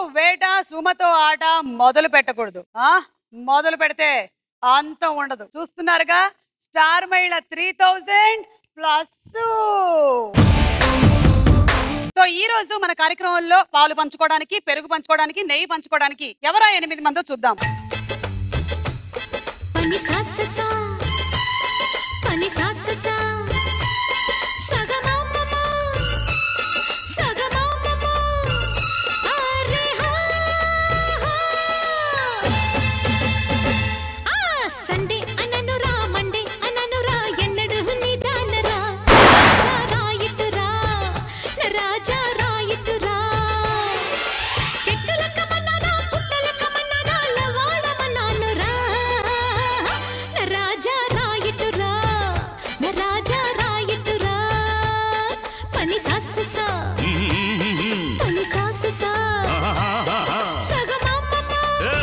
వేట సుమతో ఆట మొదలు పెట్టకూడదు ఆ మొదలు పెడితే అంతం ఉండదు చూస్తున్నారుగా స్టార్ మహిళ త్రీ థౌజండ్ ప్లస్ సో ఈ రోజు మన కార్యక్రమంలో పాలు పంచుకోవడానికి పెరుగు పంచుకోవడానికి నెయ్యి పంచుకోవడానికి ఎవరా ఎనిమిది మందో చూద్దాం పని సాససా పని సాససా సగమామమా సగమామమా అరే హా ఆ సండే అననురా మండే అననురా ఎన్నడు నిదానరా రాయితురా రాజా రాయితురా చెట్టుల కమన్నానా పుట్టల కమన్నానా లవాడమన్నానురా నా రాజా రాయితురా నా రాజా రాయితురా పని సాససా పని సాససా సగమామమా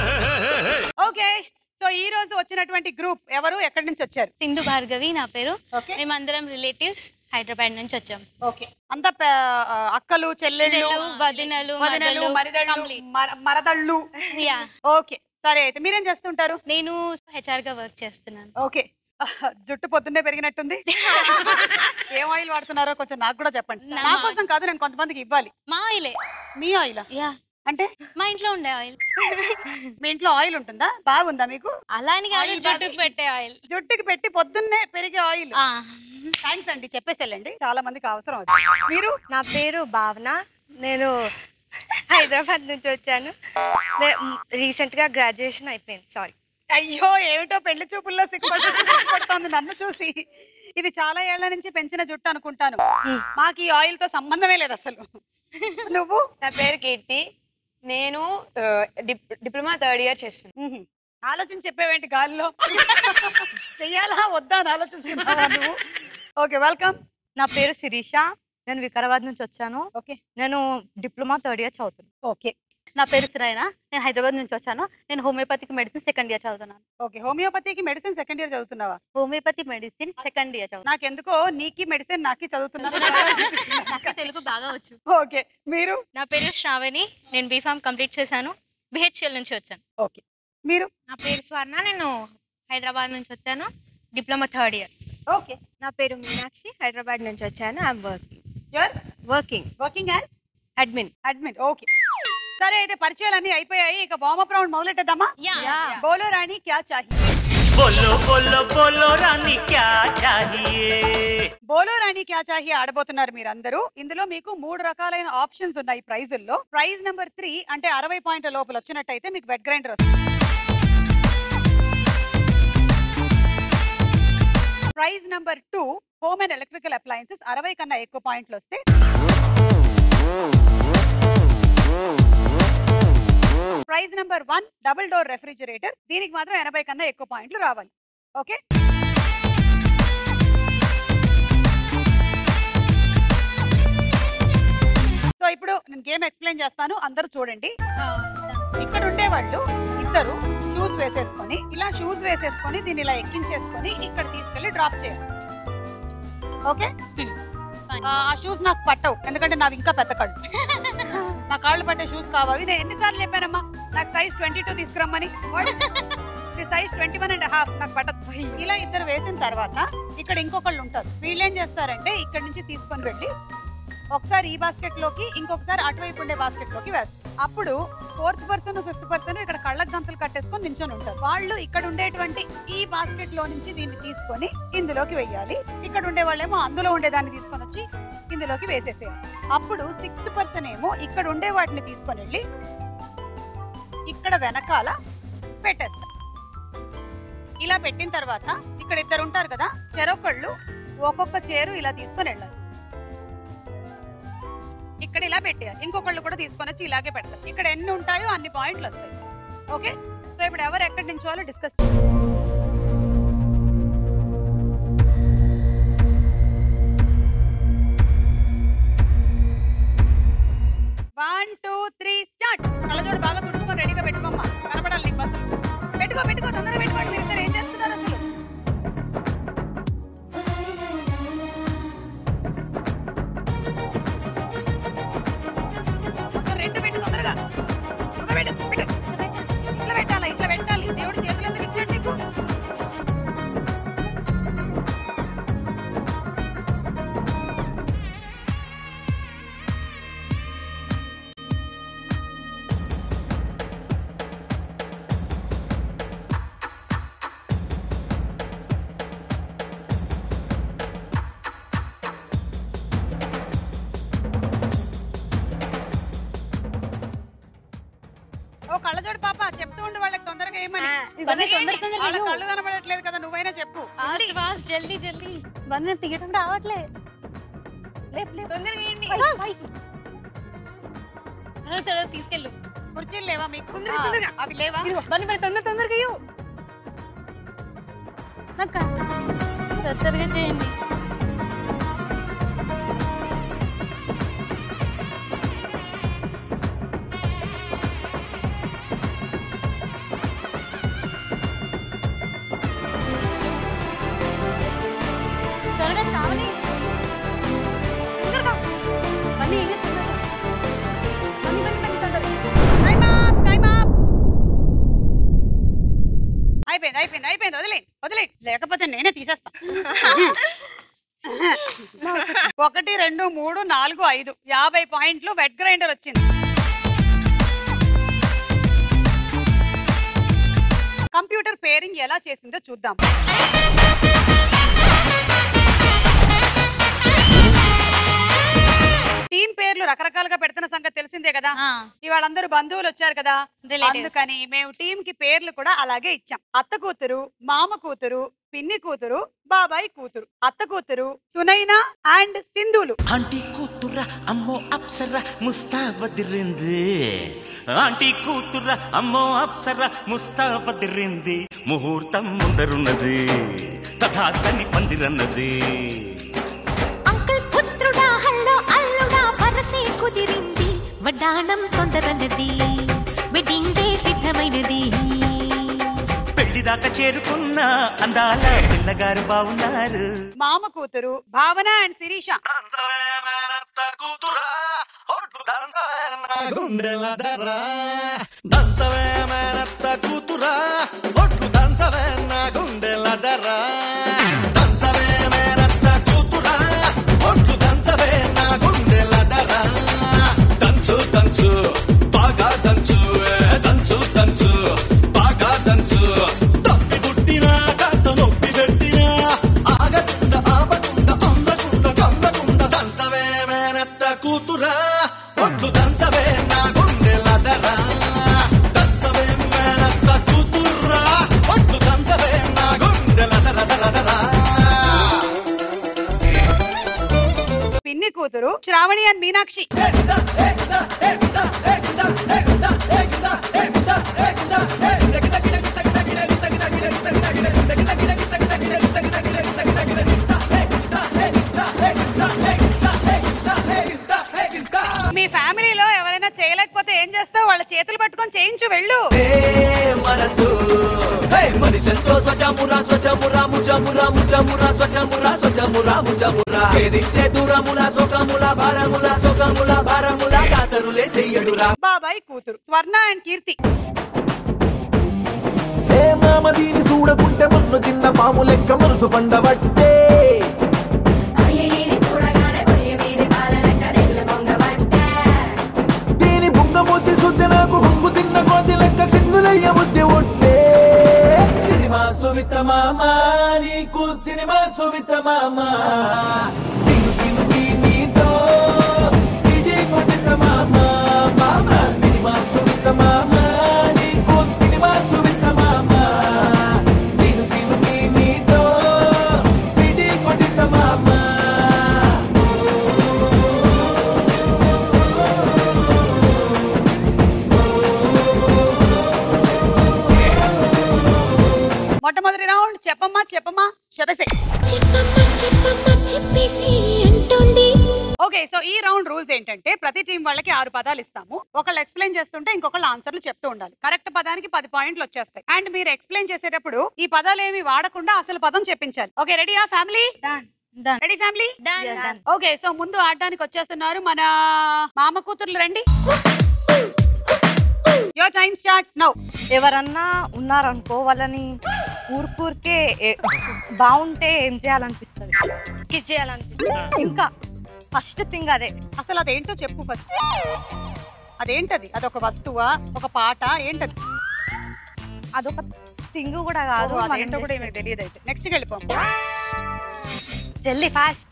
ఓకే సో ఈ రోజు వచ్చినటువంటి గ్రూప్ ఎవరు ఎక్కడి నుంచి వచ్చారు సింధు భార్గవి నా పేరు ఓకే మేమందరం రిలేటివ్స్ హైదరాబాద్ నుంచి వచ్చాం ఓకే అంత అక్కలు చెల్లెళ్ళు చెల్లెలు, వదినలు, వదినలు మరదలు, మరిదళ్ళు complete. మర- మరదళ్ళు యా ఓకే సరే అయితే మీరేం చేస్తుంటారు నేను హెచ్ఆర్ గా వర్క్ చేస్తున్నాను ఓకే జుట్టు పొద్దున్నే పెరిగినట్టుంది ఏం ఆయిల్ వాడుతున్నారో కొంచెం నాకు కూడా చెప్పండి నా నా కోసం కాదు నేను కొంతమందికి ఇవ్వాలి మా ఆయిలే మీ ఆయిల్ యా అంటే మా ఇంట్లో ఉండే ఆయిల్ మీ ఇంట్లో ఆయిల్ ఉంటుందా బాగుందా మీకు అలా అని కాదు జుట్టుకు పెట్టే ఆయిల్ జుట్టుకి పెట్టి పొద్దున్నే పెరిగే ఆయిల్ థ్యాంక్స్ అండి చెప్పేసేళ్ళండి చాలా మందికి అవసరం అది మీరు నా పేరు భావన నేను హైదరాబాద్ నుంచి వచ్చాను రీసెంట్ గా గ్రాడ్యుయేషన్ అయిపోయింది సారీ అయ్యో ఏమిటో పెళ్లి చూపుల్లో సిగ్గుపడుతుంది నన్ను చూసి ఇది చాలా ఏళ్ల నుంచి పెంచిన జుట్టు అనుకుంటాను Hmm. మాకు ఈ ఆయిల్ తో సంబంధమే లేదు అసలు నువ్వు నా పేరు కీర్తి నేను ఆ, డిప్- డిప్లొమా థర్డ్ ఇయర్ చేస్తున్నాను మ్మ్. ఆలోచించి చెప్పేవేంటి గాలిలో చెయ్యాలా వద్దా అని ఆలోచిస్తున్నావా నువ్వు ఓకే వెల్కమ్ నా పేరు శిరీష నేను వికారాబాద్ నుంచి వచ్చాను ఓకే నేను డిప్లొమా థర్డ్ ఇయర్ చదువుతున్నాను ఓకే నా పేరు సిరాయన నేను హైదరాబాద్ నుంచి వచ్చాను నేను హోమియోపతిక్ మెడిసిన్ సెకండ్ ఇయర్ చదువుతున్నాను ఓకే హోమియోపతికి మెడిసిన్ సెకండ్ ఇయర్ చదువుతున్నావా హోమియోపతి మెడిసిన్ సెకండ్ ఇయర్ చదువుతున్నాను నాకెందుకో నీకి మెడిసిన్ నాకి చదువుతున్నాను నాకు తెలుగు బాగా వచ్చు ఓకే మీరు నా పేరు శ్రావణి నేను బీఫామ్ కంప్లీట్ చేశాను బిహెచ్ఎల్ నుంచి వచ్చాను ఓకే మీరు నా పేరు స్వర్ణ నేను హైదరాబాద్ నుంచి వచ్చాను డిప్లొమా థర్డ్ ఇయర్ ఓకే నా పేరు మీనాక్షి హైదరాబాద్ నుంచి వచ్చాను I'm working your working working as admin admin okay సరే అయితే పరిచయాలు అన్ని అయిపోయాయి ఇక వార్మప్ రౌండ్ మొదలెట్టేద్దామా యా బోలో రాణి క్యా చాహి बोलो बोलो बोलो रानी क्या चाहिए బోలో రాణి క్యా చాహి ఆడబోతున్నారు మీరందరూ ఇందులో మీకు మూడు రకాలైన ఆప్షన్స్ ఉన్నాయి ప్రైజుల్లో ప్రైజ్ నెంబర్ త్రీ అంటే అరవై పాయింట్ల లోపల వచ్చినట్టయితే మీకు వెట్ గ్రైండర్ వస్తుంది prize number two home and electrical appliances అరవై కన్నా ఎక్కువ పాయింట్లు వస్తే prize number one double door refrigerator దీనికి మాత్రం ఎనభై కన్నా ఎక్కువ పాయింట్లు రావాలి ఓకే సో ఇప్పుడు నేను గేమ్ ఎక్స్ప్లెయిన్ చేస్తాను అందరూ చూడండి ఇక్కడ ఉండే వాళ్ళు ఇద్దరు షూస్ వేసేసుకొని ఇలా షూస్ వేసేసుకొని దీన్ని ఇలా ఎక్కించేసుకొని ఇక్కడ తీసుకెళ్లి డ్రాప్ చేయాలి ఓకే Fine. ఆ షూస్ నాకు పట్టవు ఎందుకంటే నావి ఇంకా పెద్ద కళ్ళు నా కాళ్ళు పట్టే షూస్ కావాలి నేను ఎన్నిసార్లు చెప్పానమ్మా నాకు సైజ్ ట్వంటీ టూ తీసుకురమ్మని size twenty one and half నాకు పట్టదు ఇలా ఇద్దరు వేసిన తర్వాత ఇక్కడ ఇంకొకళ్ళు ఉంటారు వీళ్ళు ఏం చేస్తారంటే ఇక్కడ నుంచి తీసుకొని వెళ్ళి ఒకసారి ఈ బాస్కెట్ లోకి ఇంకొకసారి అటువైపు ఉండే బాస్కెట్ లోకి వేస్తారు అప్పుడు ఫోర్త్ పర్సన్ ఫిఫ్త్ పర్సన్ ఇక్కడ కళ్ళకు గంతులు కట్టేసుకొని నించొని ఉంటారు వాళ్ళు ఇక్కడ ఉండేటువంటి ఈ బాస్కెట్ లో నుంచి దీన్ని తీసుకొని ఇందులోకి వెయ్యాలి ఇక్కడ ఉండే వాళ్ళేమో అందులో ఉండేదాన్ని తీసుకొని వచ్చి ఇందులోకి వేసేసేయాలి అప్పుడు సిక్స్త్ పర్సన్ ఏమో ఇక్కడ ఉండే వాటిని తీసుకొని వెళ్ళి ఇక్కడ వెనకాల పెట్టేస్తారు ఇలా పెట్టిన తర్వాత ఇక్కడ ఇద్దరు ఉంటారు కదా చెరొకళ్ళు ఒక్కొక్క చేరు ఇలా తీసుకొని వెళ్ళాలి ఇక్కడ ఇలా పెట్టేయాలి ఇంకొకళ్ళు కూడా తీసుకొని వచ్చి ఇలాగే పెడతారు ఇక్కడ ఎన్ని ఉంటాయో అన్ని పాయింట్లు వస్తాయి ఓకే సో ఇప్పుడు ఎవరు ఎక్కడి నుంచో discuss one two three start కళ్ళజోడు బాగా తుడుచుకొని రెడీగా పెట్టుకోమ్మా కనపడాలి నీకు బస్సులు పెట్టుకో పెట్టుకో తొందరగా పెట్టుకోండి మీరు ఇద్దరు ఏం చేస్తున్నారు అసలు ఒక రెండు పెట్టు తొందరగా కళ్ళజోడు పాప చెప్తూ ఉండు వాళ్ళకి తొందరగా ఏమని బన్నీ తొందర తొందర వాళ్ళ వెళ్ళు. కళ్ళు కనబడట్లేదు కదా నువ్వైనా చెప్పు ఫాస్ట్ ఫాస్ట్ జల్దీ జల్దీ బన్నీ తీయడం రావట్లే లేపు లేపు తొందరగా వేయండి. తర్వాత తర్వాత తీసుకెళ్ళు కుర్చీలు లేవా మీకు తొందరగా, ఆ, తొందరగా. అవి లేవా ఇదిగో, బన్నీ మరి తొందర తొందరగా ఇవ్వు నాకు తొందరగా చేయండి త్వరగా శ్రావణి తొందరగా బన్నీ ఇవి తొందరగా బన్నీ బన్నీ బన్నీ తొందరగా టైమ్ అప్ టైమ్ అప్ అయిపోయింది అయిపోయింది అయిపోయింది వదిలే వదిలే లేకపోతే నేనే తీసేస్తా ఒకటి రెండు మూడు నాలుగు ఐదు యాభై పాయింట్లు వెట్ గ్రైండర్ వచ్చింది కంప్యూటర్ పేరింగ్ ఎలా చేసిందో చూద్దాం టీం పేర్లు రకరకాలుగా పెడుతున్న సంగతి తెలిసిందే కదా ఆ, ఇవాళ అందరూ బంధువులు వచ్చారు కదా relatives. అందుకని మేము టీం కి పేర్లు కూడా అలాగే ఇచ్చాం అత్త కూతురు మామ కూతురు పిన్ని కూతురు బాబాయ్ కూతురు అత్త కూతురు సునైన అండ్ సింధులు ఆంటీ కూతుర అమ్మో అప్సర ముస్తాబదిరింది ఆంటీ కూతుర అమ్మో అప్సర ముస్తాబదిరింది ముహూర్తం ముందరున్నది తథాస్తని పందిరన్నది అంకుల్ పుత్రుడా హల్లో అల్లుడా వరసే కుదిరింది వడ్డాణం తొందరనది వెడ్డింగ్ డే సిద్ధమైనది పెళ్లిదాకా చేరుకున్న అందాల పిల్లగారు బాగున్నారు మామ కూతురు భావన అండ్ శిరీష దంచవే మేనత్త కూతురా ఒట్టు దంచవే నా గుండెల దరా దంచవే మేనత్త కూతురా ఒట్టు దంచవే నా గుండెల దరా దంచు దంచు బాగా దంచు ఏ, దంచు దంచు బాగా దంచు తప్పి పుట్టినా కాస్త నొప్పి పెట్టినా ఆగకుండా ఆపకుండా అందకుండా కందకుండా దంచవే మేనత్త కూతురా ఒట్లు దంచవే నా గుండెల దరా దంచవే మేనత్త కూతురా ఒట్లు దంచవే నా గుండెల దర దర దరా పిన్ని కూతురు శ్రావణి అండ్ మీనాక్షి మీ ఫ్యామిలీలో ఎవరైనా చేయలేకపోతే ఏం చేస్తావు వాళ్ళ చేతులు పట్టుకొని చేయించు వెళ్ళు మనసు హే మనిషంతో స్వచమురా స్వచమురా ముచమురా ముచమురా స్వచమురా స్వచమురా ముచమురా ఏదిచ్చే దూరముల సొకముల భారముల సొకముల భారముల కాతరులే చెయ్యడురా బాబాయ్ కూతురు స్వర్ణ అండ్ కీర్తి ఏ మామ దీని చూడకుంటే మన్ను తిన్న పాము లెక్క మనసు పండబట్టే దీని బుంగ ముద్ది సుద్ది నాకు బొంగు తిన్న కొద్ది లెక్క సిగ్గులయ్య ముద్ది ఉంటే సినిమా సువిత మామ నీకు సినిమా సువిత మామ సిను సిను నీతో సిటీ కొట్టిన మామ మామ సినిమా సువిత మామ నీకు సినిమా సువిత మామ సిను సిను నీతో సిటీ కొట్టిన మామ మొట్టమొదటి రౌండ్ చెప్పమ్మా చెప్పమ్మా చెప్పేసే చెప్పమ్మ చెప్పమ్మ చెప్పేసి అంటుంది ఓకే సో ఈ రౌండ్ రూల్స్ ఏంటంటే ప్రతి టీం వాళ్ళకి ఆరు పదాలు ఇస్తాము ఒకళ్ళు ఎక్స్ప్లెయిన్ చేస్తుంటే ఇంకొకళ్ళు ఆన్సర్లు చెప్తూ ఉండాలి కరెక్ట్ పదానికి పది పాయింట్లు వచ్చేస్తాయి అండ్ మీరు ఎక్స్ప్లెయిన్ చేసేటప్పుడు ఈ పదాలు ఏమి వాడకుండా అసలు పదం చెప్పించాలి ఓకే రెడీయా family Done. Ready family Done. Okay so ముందు ఆడడానికి వచ్చేస్తున్నారు మన మామ కూతుర్లు రండి యువర్ టైం స్టార్ట్స్ నౌ ఎవరన్నా ఉన్నారనుకో వాళ్ళని ఊరుకూరికే ఏ- బాగుంటే ఏం చేయాలనిపిస్తుంది కిస్ చేయాలనిపిస్తుంది ఇంకా ఫస్ట్ థింగ్ అదే అసలు అదేంటో చెప్పు ఫస్ట్ అదేంటది అదొక వస్తువా ఒక పాట ఏంటది అదొక థింగ్ కూడా కాదు ఓ, మనం అదేంటో కూడా చేసే- మీకు తెలియదు అయితే నెక్స్ట్ వెళ్ళిపోం జల్దీ ఫాస్ట్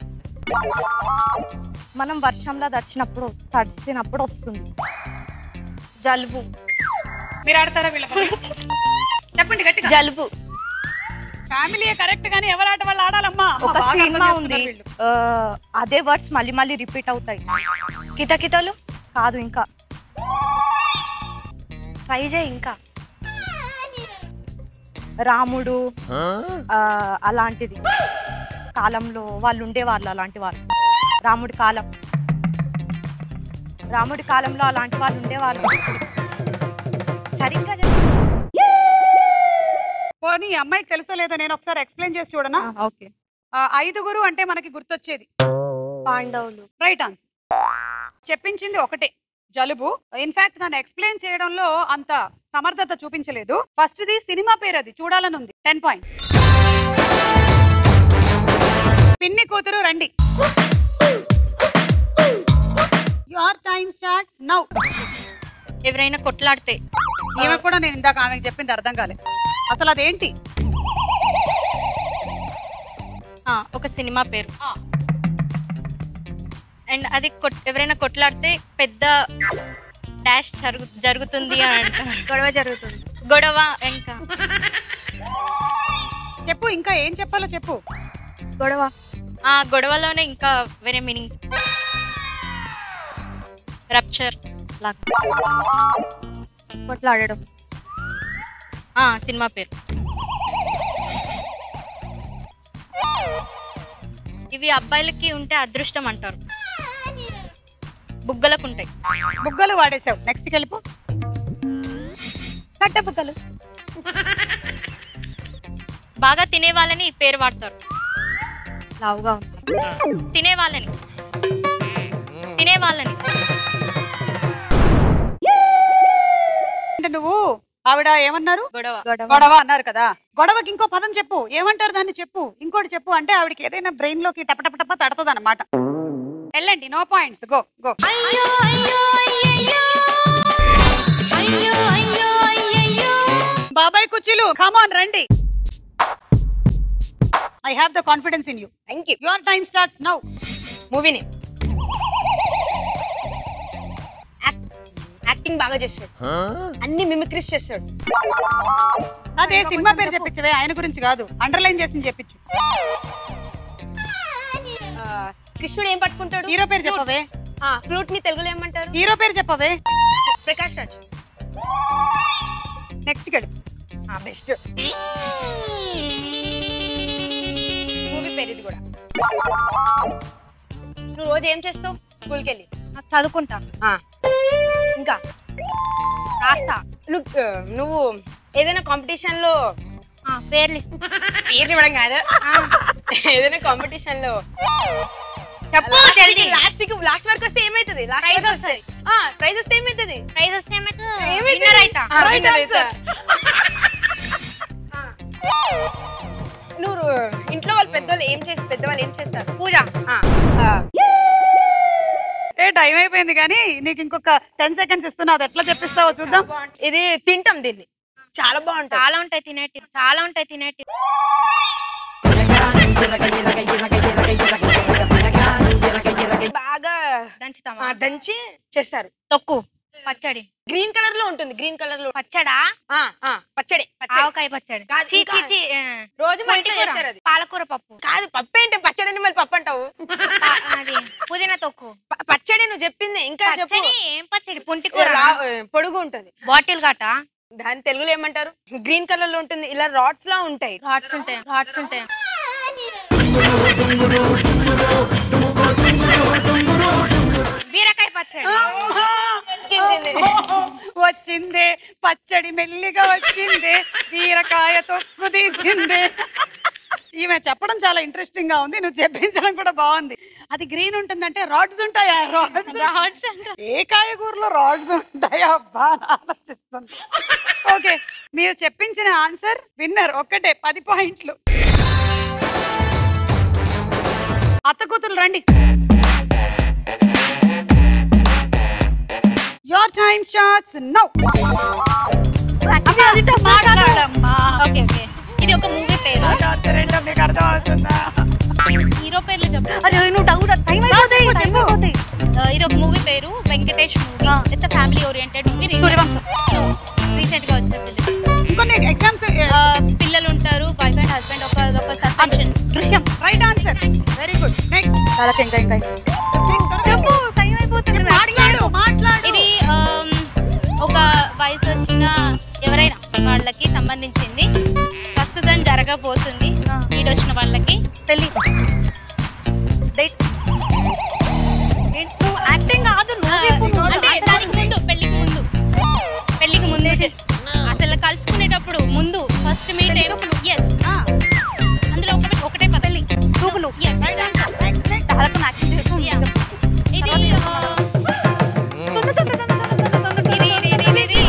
మనం వర్షంలో తడిచినప్పుడు తడిచినప్పుడు వస్తుంది జలుబు మీరు ఆడతారా వీళ్ళ పక్కన? చెప్పండి గట్టిగా జలుబు ఫ్యామిలీ కరెక్ట్ గానీ ఎవరు ఆట వాళ్ళు ఆడాలమ్మా అమ్మ, ఒక బాగా అర్థం సినిమా చేసుకున్నారు ఉంది వీళ్ళు. ఆ, అదే వర్డ్స్ మళ్ళీ మళ్ళీ రిపీట్ అవుతాయి కితకితలు కాదు ఇంకా ట్రై చేయి ఇంకా రాముడు ఆ, అలాంటిది కాలంలో వాళ్ళు ఉండేవాళ్ళు అలాంటి వాళ్ళు రాముడి కాలం రాముడి కాలంలో అలాంటి వాళ్ళు ఉండేవాళ్ళు సరిగ్గా చెప్పు. పోనీ ఈ అమ్మాయికి తెలుసో లేదో నేను ఒకసారి ఎక్స్ప్లెయిన్ చేసి చూడనా ఆ, ఓకే ఆ, ఐదుగురు అంటే మనకి గుర్తొచ్చేది పాండవులు రైట్ ఆన్సర్ చెప్పించింది ఒకటే జలుబు ఇన్ఫాక్ట్ దాన్ని ఎక్స్ప్లెయిన్ చేయడంలో అంత సమర్థత చూపించలేదు ఫస్ట్ ది సినిమా పేరు అది చూడాలని ఉంది టెన్ పాయింట్ పిన్ని కూతురు రండి యువర్ టైం స్టార్ట్స్ నౌ ఎవరైనా కొట్లాడితే ఈమె కూడా నేను ఇందాక ఆమెకు చెప్పింది అర్థం కాలేదు అసలు అదేంటి ఆ, ఒక సినిమా పేరు ఆ. అండ్ అది కొట్- ఎవరైనా కొట్లాడితే పెద్ద డాష్ జరుగు జరుగుతుంది అని అంటారు గొడవ జరుగుతుంది గొడవ ఇంకా చెప్పు ఇంకా ఏం చెప్పాలో చెప్పు గొడవ ఆ గొడవలోనే ఇంకా వేరే మీనింగ్ రప్చర్ లాగా కొట్లాడడం ఆ, సినిమా పేరు ఇవి అబ్బాయిలకి ఉంటే అదృష్టం అంటారు బుగ్గలకు ఉంటాయి బుగ్గలు వాడేసావు నెక్స్ట్ వెళ్ళిపో కట్ట బుగ్గలు బాగా తినే వాళ్ళని ఈ పేరు వాడతారు లావుగా ఉంది తినే వాళ్ళని తినే వాళ్ళని అంటే నువ్వు ఆవిడ ఏమన్నారు గొడవ గొడవ గొడవ అన్నారు కదా గొడవకి ఇంకో పదం చెప్పు ఏమంటారు దాన్ని చెప్పు ఇంకోటి చెప్పు అంటే ఆవిడకి ఏదైనా బ్రెయిన్ లోకి టప టప టప తడతది అనమాట వెళ్ళండి నో పాయింట్స్ గో గో అయ్యో అయ్యో అయ్యయ్యో అయ్యో అయ్యో అయ్యయ్యో బాబాయ్ కుర్చీలు కమాన్ రండి I have the confidence in you thank you your time starts now movie name acting బాగా చేస్తాడు అన్ని మిమిక్రీస్ చేస్తాడు అదే సినిమా పేరు చెప్పించవే ఆయన గురించి కాదు అండర్లైన్ చేసి చెప్పించు ఆ, కృష్ణుడు ఏం పట్టుకుంటాడు హీరో పేరు చెప్పవే ఫ్లూట్ ని తెలుగులో ఏమంటారు హీరో పేరు చెప్పవే ప్రకాష్ రాజ్ నెక్స్ట్ గడి బెస్ట్ మూవీ పేరు ఇది కూడా నువ్వు రోజు ఏం చేస్తావు స్కూల్కి వెళ్ళి నాకు చదువుకుంటా ఆ, ఇంకా రాస్తా నువ్వు ఆ, నువ్వు ఏదైనా కాంపిటీషన్ లో ఆ, పేర్లు పేరు ఇవ్వడం కాదు ఏదైనా కాంపిటీషన్ లో చెప్పు జల్దీ లాస్ట్ కి లాస్ట్ వరకు వస్తే ఏమైతుంది లాస్ట్ Prize వరకు వస్తే ప్రైజ్ వస్తే ఏమైతుంది ప్రైజ్ వస్తే ఏమైతుంది? ఏమైతుంది? Winner అయితా. ఆ, Right winner answer. అయితా. ఆ. నువ్వు ఇంట్లో వాళ్ళు పెద్దవాళ్ళు ఏం చేసి పెద్దవాళ్ళు ఏం చేస్తారు పూజ ఆ, ఆ, ఏ టైం అయిపోయింది కానీ నీకు ఇంకొక టెన్ సెకండ్స్ ఇస్తున్నా అది ఎట్లా చెప్పిస్తావో చూద్దాం ఇది తింటాం దీన్ని చాలా బాగుంటుంది చాలా ఉంటాయి తినేటి చాలా ఉంటాయి తినేటి బాగా దంచుతామా ఆ, దంచి చేస్తారు తొక్కు పచ్చడి గ్రీన్ కలర్ లో ఉంటుంది గ్రీన్ కలర్ లో పచ్చడా ఆ, ఆ, పచ్చడి పచ్చడి ఆవకాయ పచ్చడి కాదు, చీ, ఇంకా- చీ, చీ, ఆ, రోజు మా ఇంట్లో పుంటికూర, చేస్తారు అది పాలకూర పప్పు కాదు పప్పు ఏంటి పచ్చడి అని మళ్ళీ పప్పు అంటావు పా- అది పుదీనా తొక్కు ప- పచ్చడి నువ్వు చెప్పింది ఇంకా చెప్పు పచ్చడి ఏం పచ్చడి పుంటికూర రా- పొడుగు ఉంటుంది బాటిల్ గట దాని తెలుగులో ఏమంటారు గ్రీన్ కలర్ లో ఉంటుంది ఇలా రాడ్స్ లా ఉంటాయి రాట్స్ ఉంటాయి రాట్స్ ఉంటాయి బీరకాయ పచ్చడి వచ్చిందే పచ్చడి మెల్లిగా వచ్చిందే బీరకాయ తొక్కు తీసిందే ఈమె చెప్పడం చాలా ఇంట్రెస్టింగ్ గా ఉంది నువ్వు చెప్పించడం కూడా బాగుంది అది గ్రీన్ ఉంటుందంటే రాడ్స్ ఉంటాయా రాడ్స్ రాట్స్ అంటే ఏ కాయగూరలో రాడ్స్ ఉంటాయా అబ్బా అని ఆలోచిస్తుంది ఓకే మీరు చెప్పించిన ఆన్సర్ విన్నర్ ఒక్కటే పది పాయింట్లు అత్త కూతురు రండి యోర్ టైమ్ స్టార్ట్స్ నౌ మాట్లాడమ్మా ఓకే ఓకే ఇది ఒక మూవీ పేరు రెండో మీకు అర్థం అవుతుందా హీరో పేర్లు చెప్పు నువ్వు డౌట్ టైం అయిపోతుంది టైం అయిపోతుంది ఆ, ఇది ఒక మూవీ పేరు Venkatesh movie it's family oriented movie Suryavamsam. Recent గా వచ్చింది ఇంకొన్ని ఎగ్జామ్స్ ఆ, పిల్లలు ఉంటారు వైఫ్ అండ్ హస్బెండ్ ఒక ఒక suspension Drishyam right answer very good next ఇంకా ఇంకా చెప్పు టైం అయిపోతుంది మాట్లాడు మాట్లాడు ఇది ఆమ్, ఒక వయసు వచ్చిన ఎవరైనా వాళ్ళకి సంబంధించింది ప్రస్తుతం జరగబోతుంది ఈడు వచ్చిన వాళ్ళకి పెళ్లి యాక్టింగ్ కాదు ఆ, అంటే దానికి ముందు పెళ్లికి ముందు పెళ్లికి ముందు అసలు కలుసుకునేటప్పుడు ముందు ఫస్ట్ మీట్ ఎస్ అందులో ఒకటి ఒకటే పదలి చూపులు Yes, Yeah. ఇది ఆ, ఇది, ఇది, ఇది, ఇది.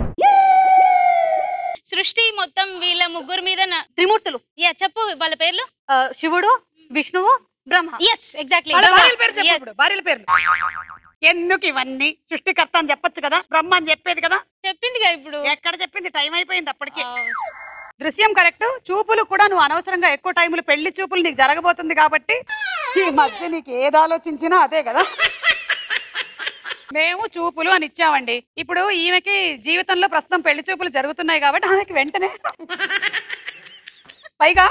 సృష్టి మొత్తం వీళ్ళ ముగ్గురు మీద నా- త్రిమూర్తులు యా చెప్పు వాళ్ళ పేర్లు ఆ, శివుడు విష్ణువు బ్రహ్మ ఎస్ ఎగ్జాక్ట్లీ వాళ్ళ భార్యల పేరు చెప్పు ఇప్పుడు, భార్యల పేర్లు ఎందుకు ఇవన్నీ సృష్టికర్త అని చెప్పొచ్చు కదా బ్రహ్మ అని చెప్పేది కదా చెప్పిందిగా ఇప్పుడు ఎక్కడ చెప్పింది టైం అయిపోయింది అప్పటికే ఆ, దృశ్యం కరెక్ట్ చూపులు కూడా నువ్వు అనవసరంగా ఎక్కువ టైములు పెళ్లి చూపులు నీకు జరగబోతుంది కాబట్టి ఈ మధ్య నీకు ఏది ఆలోచించినా అదే కదా మేము చూపులు అని ఇచ్చామండి ఇప్పుడు ఈమెకి జీవితంలో ప్రస్తుతం పెళ్లి చూపులు జరుగుతున్నాయి కాబట్టి ఆమెకి వెంటనే పైగా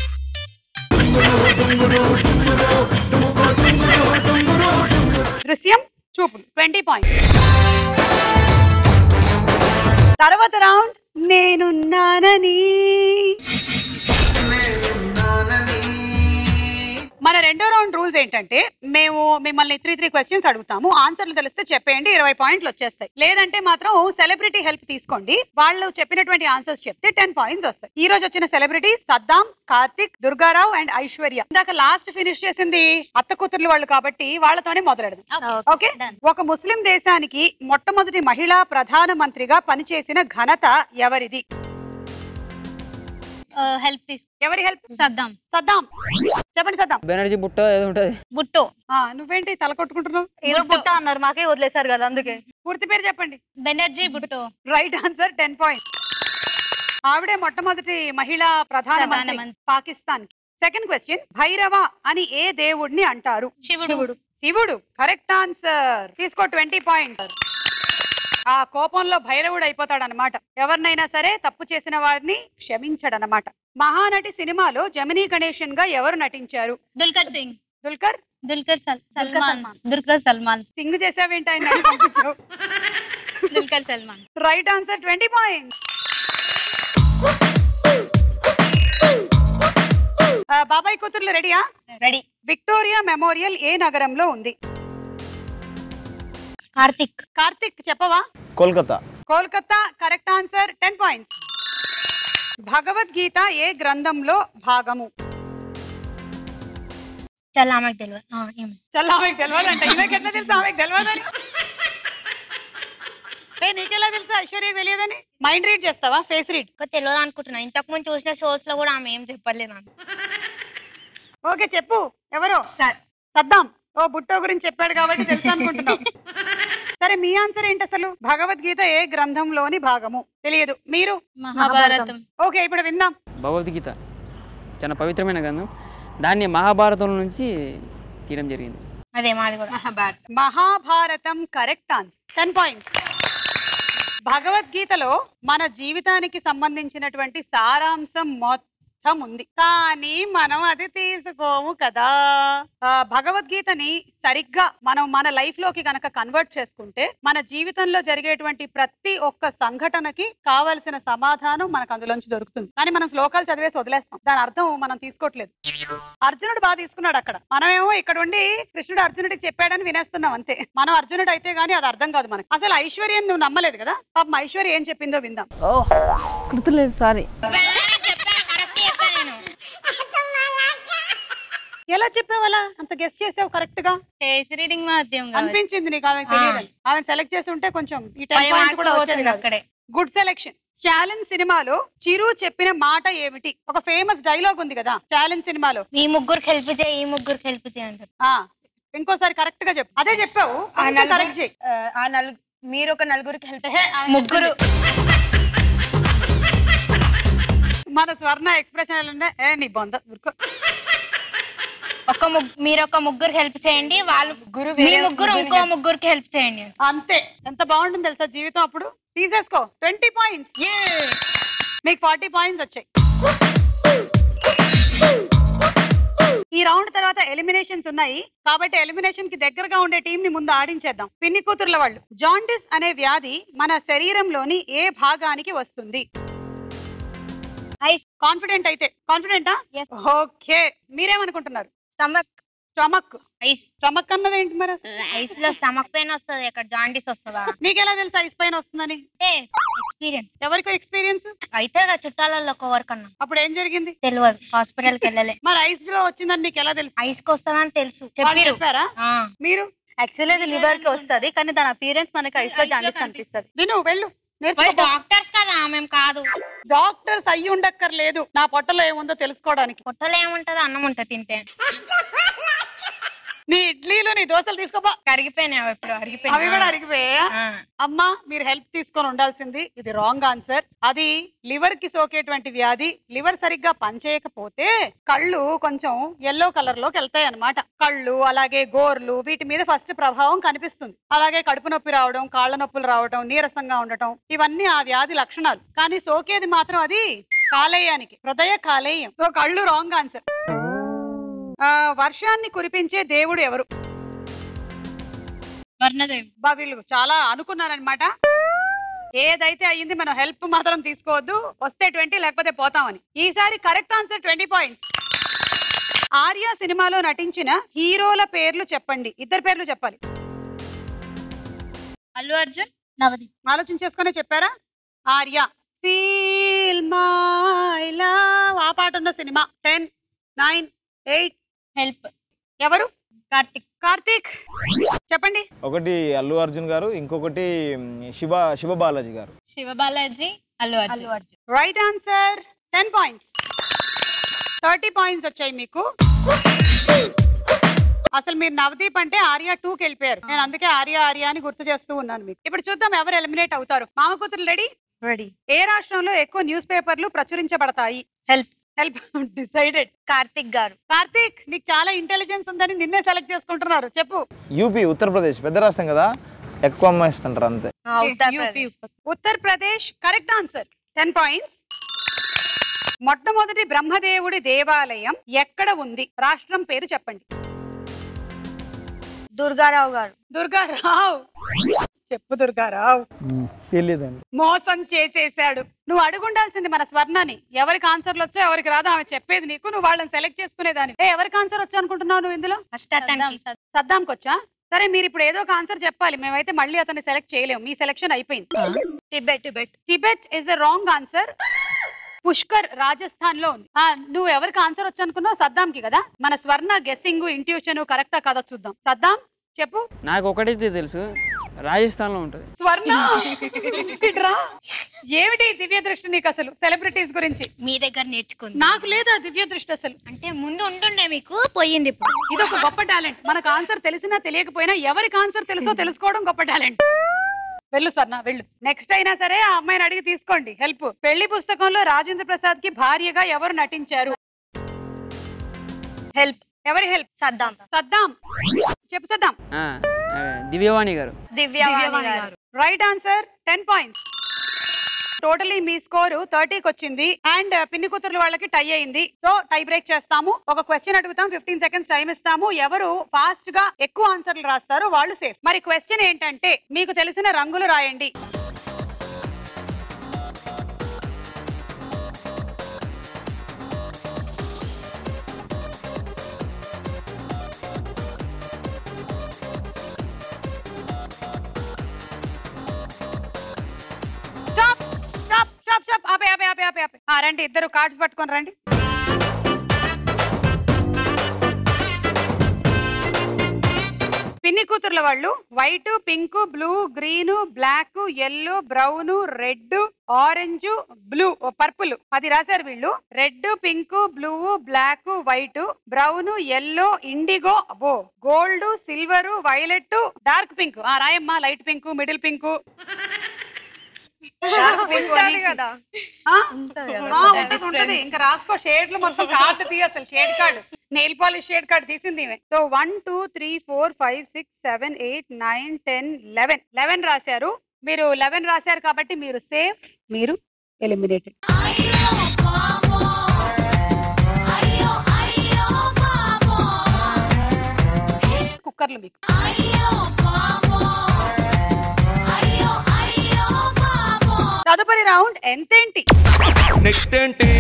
దృశ్యం చూపులు ట్వంటీ పాయింట్ తర్వాత రౌండ్ నేనున్నానని మన రెండో రౌండ్ రూల్స్ ఏంటంటే మేము మిమ్మల్ని త్రీ త్రీ క్వశ్చన్స్ అడుగుతాము ఆన్సర్లు తెలిస్తే చెప్పేయండి ఇరవై పాయింట్లు వచ్చేస్తాయి లేదంటే మాత్రం సెలబ్రిటీ హెల్ప్ తీసుకోండి వాళ్ళు చెప్పినటువంటి ఆన్సర్స్ చెప్తే టెన్ పాయింట్స్ వస్తాయి ఈ రోజు వచ్చిన సెలబ్రిటీ సద్దాం కార్తిక్ దుర్గారావు అండ్ ఐశ్వర్య ఇందాక లాస్ట్ ఫినిష్ చేసింది అత్త కూతుర్లు వాళ్ళు కాబట్టి వాళ్ళతోనే మొదలెడదాం Okay, ఓకే done. ఒక ముస్లిం దేశానికి మొట్టమొదటి మహిళా ప్రధాన మంత్రిగా పనిచేసిన ఘనత ఎవరిది ఆ, హెల్ప్ తీసు ఎవరి హెల్ప్ సద్దాం సద్దాం చెప్పండి సద్దాం బెనర్జీ బుట్ట ఏదో ఉంటది బుట్టో ఆ, నువ్వేంటి తల కొట్టుకుంటున్నావు ఏదో బుట్ట అన్నారు మాకే వదిలేశారు కదా అందుకే పూర్తి పేరు చెప్పండి Benazir Bhutto right answer ten point ఆవిడే మొట్టమొదటి మహిళా ప్రధాన మంత్రి ప్రధానమంత్రి. పాకిస్తాన్ సెకండ్ క్వశ్చన్ భైరవ అని ఏ దేవుడిని అంటారు శివుడు శివుడు కరెక్ట్ ఆన్సర్ తీసుకో ట్వంటీ పాయింట్స్ ఆ కోపంలో భైరవుడు అయిపోతాడు అనమాట ఎవరినైనా సరే తప్పు చేసిన వారిని క్షమించడనమాట మహానటి సినిమాలో జమినీ గణేషన్ గా ఎవరు నటించారు దుల్కర్ సింగ్ దుల్కర్ దుల్కర్ సల్- దుల్కర్ సల్మాన్ సల్మాన్. దుల్కర్ సల్మాన్ సింగ్ చేసావేంటి ఆయన అడిగి పంపించావు Dulquer Salmaan right answer twenty points బాబాయ్ కూతుర్లు రెడీయా రెడీ విక్టోరియా మెమోరియల్ ఏ నగరంలో ఉంది కార్తిక్ కార్తిక్ చెప్పవా Kolkata Kolkata correct answer ten points Bhagavad Gita ఏ గ్రంథంలో భాగము చాలా ఆమెకు తెలియదు ఆ, ఏమో. చల్ల ఆమెకు తెలియదంట ఈమెకి ఎట్లా తెలుసు ఆమెకు తెలియదని ఏ నీకెలా తెలుసు ఐశ్వర్య తెలియదని మైండ్ రీడ్ చేస్తావా ఫేస్ రీడ్ ఇంకా తెలియదు అనుకుంటున్నా ఇంతకు ముందు చూసిన షోస్ లో కూడా ఆమె ఏం చెప్పలేదు నాకు ఓకే చెప్పు ఎవరు సద్దాం ఓ బుట్టో గురించి చెప్పాడు కాబట్టి తెలుసు అనుకుంటున్నావు సరే మీ ఆన్సర్ ఏంటి అసలు భగవద్గీత ఏ గ్రంథంలోని భాగము తెలియదు మీరు మహాభారతం ఓకే ఇప్పుడు విందాం భగవద్గీత చాలా పవిత్రమైన గ్రంథం దాన్ని మహాభారతం నుంచి తీయడం జరిగింది అదే మాది కూడా Mahabharata correct answer ten points భగవద్గీతలో మన జీవితానికి సంబంధించినటువంటి సారాంశం మొత్తం ఉంది కానీ మనం అది తీసుకోము కదా ఆ, భగవద్గీతని సరిగ్గా మనం మన లైఫ్ లోకి గనక కన్వర్ట్ చేసుకుంటే మన జీవితంలో జరిగేటువంటి ప్రతి ఒక్క సంఘటనకి కావలసిన సమాధానం మనకు అందులోంచి దొరుకుతుంది కానీ మనం శ్లోకాలు చదివేసి వదిలేస్తాం దాని అర్థం మనం తీసుకోవట్లేదు అర్జునుడు బాగా తీసుకున్నాడు అక్కడ మనమేమో ఇక్కడ ఉండి కృష్ణుడు అర్జునుడికి చెప్పాడని వినేస్తున్నాం అంతే మనం అర్జునుడు అయితే గానీ అది అర్థం కాదు మనకి అసలు ఐశ్వర్యం నువ్వు నమ్మలేదు కదా పాపం ఐశ్వర్య ఏం చెప్పిందో విందాం గుర్తులేదు సారీ కరెక్ట్ చెప్పాను నేను ఎలా చెప్పావలా అంత గెస్ట్ చేసావు కరెక్ట్ గా ఫేస్ రీడింగ్ మాధ్యం కాదు. అనిపించింది నీకు ఆమె తెలియదు ఆమె సెలెక్ట్ చేసి ఉంటే కొంచెం ఈ పది టెన్ పాయింట్స్ కూడా మార్కులు వచ్చేది పోతుంది కాదు. అక్కడే గుడ్ సెలెక్షన్ ఛాలెంజ్ సినిమాలో చిరు చెప్పిన మాట ఏమిటి ఒక ఫేమస్ డైలాగ్ ఉంది కదా ఛాలెంజ్ సినిమాలో ఈ ముగ్గురికి హెల్ప్ చేయి ఈ ముగ్గురికి హెల్ప్ చేయి అని చెప్పి ఆ ఇంకోసారి కరెక్ట్ గా చెప్పు అదే చెప్పావు ఆ నలుగురు- కరెక్ట్ చేయి ఆ, ఆ నలుగు మీరు ఒక నలుగురికి హెల్ప్ ముగ్గురు మన స్వర్ణ ఎక్స్ప్రెషన్ ఏ నీ బొంద ఊరుకో. ఒక ముగ్గు మీరు ఒక ముగ్గురు హెల్ప్ చేయండి వాళ్ళు ముగ్గురు మీ వేరే ముగ్గురు ముగ్గురిని ఇంకో help- ముగ్గురికి హెల్ప్ చేయండి అంతే ఎంత బాగుంటుంది తెలుసా జీవితం అప్పుడు తీసేసుకో ట్వంటీ పాయింట్స్ మీకు ఫార్టీ పాయింట్స్ వచ్చాయి ఈ రౌండ్ తర్వాత ఎలిమినేషన్స్ ఉన్నాయి కాబట్టి ఎలిమినేషన్ కి దగ్గరగా ఉండే టీం ని ముందు ఆడించేద్దాం పిన్ని కూతుర్ల వాళ్ళు జాండిస్ అనే వ్యాధి మన శరీరంలోని ఏ భాగానికి వస్తుంది కాన్ఫిడెంట్ అయితే కాన్ఫిడెంటా ఓకే మీరేమనుకుంటున్నారు స్టమక్ స్టమక్ ఐస్ స్టమక్ అన్నది ఏంటి మరి ఐస్ లో స్టమక్ పెయిన్ వస్తుంది ఇక్కడ జాండీస్ వస్తుందా నీకెలా తెలుసు ఐస్ పైన వస్తుందని అంటే ఎక్స్పీరియన్స్ ఎవరికో ఎక్స్పీరియన్స్ అయితే కదా చుట్టాలలో కన్నా అప్పుడు ఏం జరిగింది తెలియదు హాస్పిటల్కి వెళ్ళలే మరి ఐస్ లో వచ్చిందని నీకు ఎలా తెలుసు ఐస్ కి వస్తుందని తెలుసు వాళ్ళు చెప్పారు చెప్పారా మీరు యాక్చువల్లీ అది లివర్ కి వస్తది కానీ దాని అపీరెన్స్ మనకి ఐస్ లో జాండీస్ కనిపిస్తది విను వెళ్ళు నేర్చుకో డాక్టర్స్ కదా మేము కాదు డాక్టర్స్ అయ్యి ఉండక్కర్లేదు నా పొట్టలో ఏముందో తెలుసుకోవడానికి పొట్టలో ఏముంటది అన్నం ఉంటుంది తింటే నీ ఇడ్లీలు నీ దోశలు తీసుకోపో కరిగిపోయినాయి అవి ఇప్పుడు అవి కూడా అరిగిపోయినాయి అరిగిపోయా అమ్మా మీరు హెల్ప్ తీసుకొని ఉండాల్సింది ఇది రాంగ్ ఆన్సర్ అది లివర్ కి సోకేటువంటి వ్యాధి లివర్ సరిగ్గా పనిచేయకపోతే కళ్ళు కొంచెం ఎల్లో కలర్ లోకి వెళ్తాయి అనమాట కళ్ళు అలాగే గోర్లు వీటి మీద ఫస్ట్ ప్రభావం కనిపిస్తుంది అలాగే కడుపు నొప్పి రావడం కాళ్ళ నొప్పులు రావడం నీరసంగా ఉండటం ఇవన్నీ ఆ వ్యాధి లక్షణాలు కానీ సోకేది మాత్రం అది కాలేయానికి హృదయ కాలేయం సో కళ్ళు రాంగ్ ఆన్సర్ వర్షాన్ని కురిపించే దేవుడు ఎవరు వర్ణదేవి బా వీళ్ళు చాలా అనుకున్నారనమాట ఏదైతే అయ్యింది మనం హెల్ప్ మాత్రం తీసుకోవద్దు వస్తే ట్వంటీ లేకపోతే పోతామని ఈసారి correct answer twenty points Arya సినిమాలో నటించిన హీరోల పేర్లు చెప్పండి ఇద్దరు పేర్లు చెప్పాలి అల్లు అర్జున్ నవదీప్ ఆలోచించేసుకునే చెప్పారా ఆర్య ఫీల్ మై లవ్ ఆ పాట ఉన్న సినిమా టెన్ నైన్ ఎయిట్ హెల్ప్ ఎవరు కార్తిక్ కార్తీక్ చెప్పండి ఒకటి అల్లు అర్జున్ గారు ఇంకొకటి మ్, శివ శివ బాలాజీ గారు Shiva Balaji Allu Arjun right answer ten points thirty points వచ్చాయి మీకు అసలు మీరు నవదీప్ అంటే ఆర్యా టూకి వెళ్ళిపోయారు నేను అందుకే ఆర్యా ఆర్యా అని గుర్తు చేస్తూ ఉన్నాను మీకు ఇప్పుడు చూద్దాం ఎవరు ఎలిమినేట్ అవుతారు మామ కూతురు రెడీ రెడీ ఏ రాష్ట్రంలో ఎక్కువ న్యూస్ పేపర్లు ప్రచురించబడతాయి హెల్ప్ హెల్ప్ డిసైడెడ్ కార్తిక్ గారు కార్తీక్ నీకు చాలా ఇంటెలిజెన్స్ ఉందని నిన్నే సెలెక్ట్ చేసుకుంటున్నారు చెప్పు యూపీ ఉత్తరప్రదేశ్ పెద్ద రాష్ట్రం కదా ఎక్కువ అమ్మాయిస్తుంటారు అంతే Uttar Pradesh Uttar Pradesh correct answer ten points మొట్టమొదటి బ్రహ్మదేవుడి దేవాలయం ఎక్కడ ఉంది రాష్ట్రం పేరు చెప్పండి దుర్గారావు గారు దుర్గారావు చెప్పు దుర్గారావు తెలియదండి మోసం చేసేసాడు నువ్వు అడుగుండాల్సింది మన స్వర్ణని ఎవరికి ఆన్సర్లు వచ్చో ఎవరికి రాదో ఆమె చెప్పేది నీకు నువ్వు వాళ్ళని సెలెక్ట్ చేసుకునేదాని ఏ ఎవరికి ఆన్సర్ వచ్చా అనుకుంటున్నావు నువ్వు ఇందులో ఫస్ట్ అతనికి సద్దాంకి వచ్చా సరే మీరు ఇప్పుడు ఏదో ఒక ఆన్సర్ చెప్పాలి మేమైతే మళ్ళీ అతన్ని సెలెక్ట్ చేయలేము మీ సెలెక్షన్ అయిపోయింది Tibet Tibet Tibet is a wrong answer Pushkar Rajasthan లో ఉంది ఆ, నువ్వు ఎవరికి ఆన్సర్ వచ్చు అనుకున్నావు సద్దాంకి కదా మన స్వర్ణ గెస్సింగ్ ఇంట్యూషన్ కరెక్టా కదా చూద్దాం సద్దాం చెప్పు నాకు ఒకటైతే తెలుసు రాజస్థాన్లో ఉంటుంది స్వర్ణ ఇటురా. ఏమిటి ఈ దివ్య దృష్టి నీకు అసలు సెలబ్రిటీస్ గురించి మీ దగ్గర నేర్చుకుంది నాకు లేదా దివ్య దృష్టి అసలు అంటే ముందు ఉంటుండే మీకు పోయింది ఇప్పుడు ఇది ఒక గొప్ప టాలెంట్ మనకు ఆన్సర్ తెలిసినా తెలియకపోయినా ఎవరికి ఆన్సర్ తెలుసో తెలుసుకోవడం గొప్ప టాలెంట్ వెళ్ళు స్వర్ణ వెళ్ళు నెక్స్ట్ అయినా సరే ఆ అమ్మాయిని అడిగి తీసుకోండి హెల్ప్ పెళ్లి పుస్తకంలో రాజేంద్ర ప్రసాద్ కి భార్యగా ఎవరు నటించారు హెల్ప్ ఎవరి హెల్ప్ సద్దాం సద్దాం చెప్పు సద్దాం ఆ, ఆ, దివ్యవాణి గారు దివ్యవాణి గారు right answer ten points totally మీ స్కోరు థర్టీకి వచ్చింది అండ్ పిన్ని కూతురు వాళ్ళకి టై అయింది సో టై బ్రేక్ చేస్తాము ఒక క్వశ్చన్ అడుగుతాం ఫిఫ్టీన్ సెకండ్స్ టైం ఇస్తాము ఎవరు ఫాస్ట్ గా ఎక్కువ ఆన్సర్లు రాస్తారో వాళ్ళు సేఫ్ మరి క్వశ్చన్ ఏంటంటే మీకు తెలిసిన రంగులు రాయండి స్టాప్ స్టాప్ స్టాప్ స్టాప్ ఆపే ఆపే ఆపే ఆపే ఆపే ఆ, రండి ఇద్దరు కార్డ్స్ పట్టుకొని రండి పిన్ని కూతుర్ల వాళ్ళు white pink blue green black yellow brown red orange blue purple అది రాశారు వీళ్ళు red pink blue black white brown yellow indigo అబో gold silver violet dark pink ఆ రాయమ్మా లైట్ పింక్ మిడిల్ పింక్ ఉంటది కదా ఉంటది కదా. ఉంటది ఉంటది ఇంకా రాసుకో షేడ్లు మొత్తం కార్డు తీ అసలు shade card nail polish shade card తీసింది ఈమె so one two three four five six seven eight nine ten eleven eleven రాశారు మీరు లెవెన్ రాశారు కాబట్టి మీరు సేఫ్ మీరు ఎలిమినేటెడ్ కుక్కర్లు మీకు తదుపరి రౌండ్ ఎంతేంటి నెక్స్ట్ ఏంటి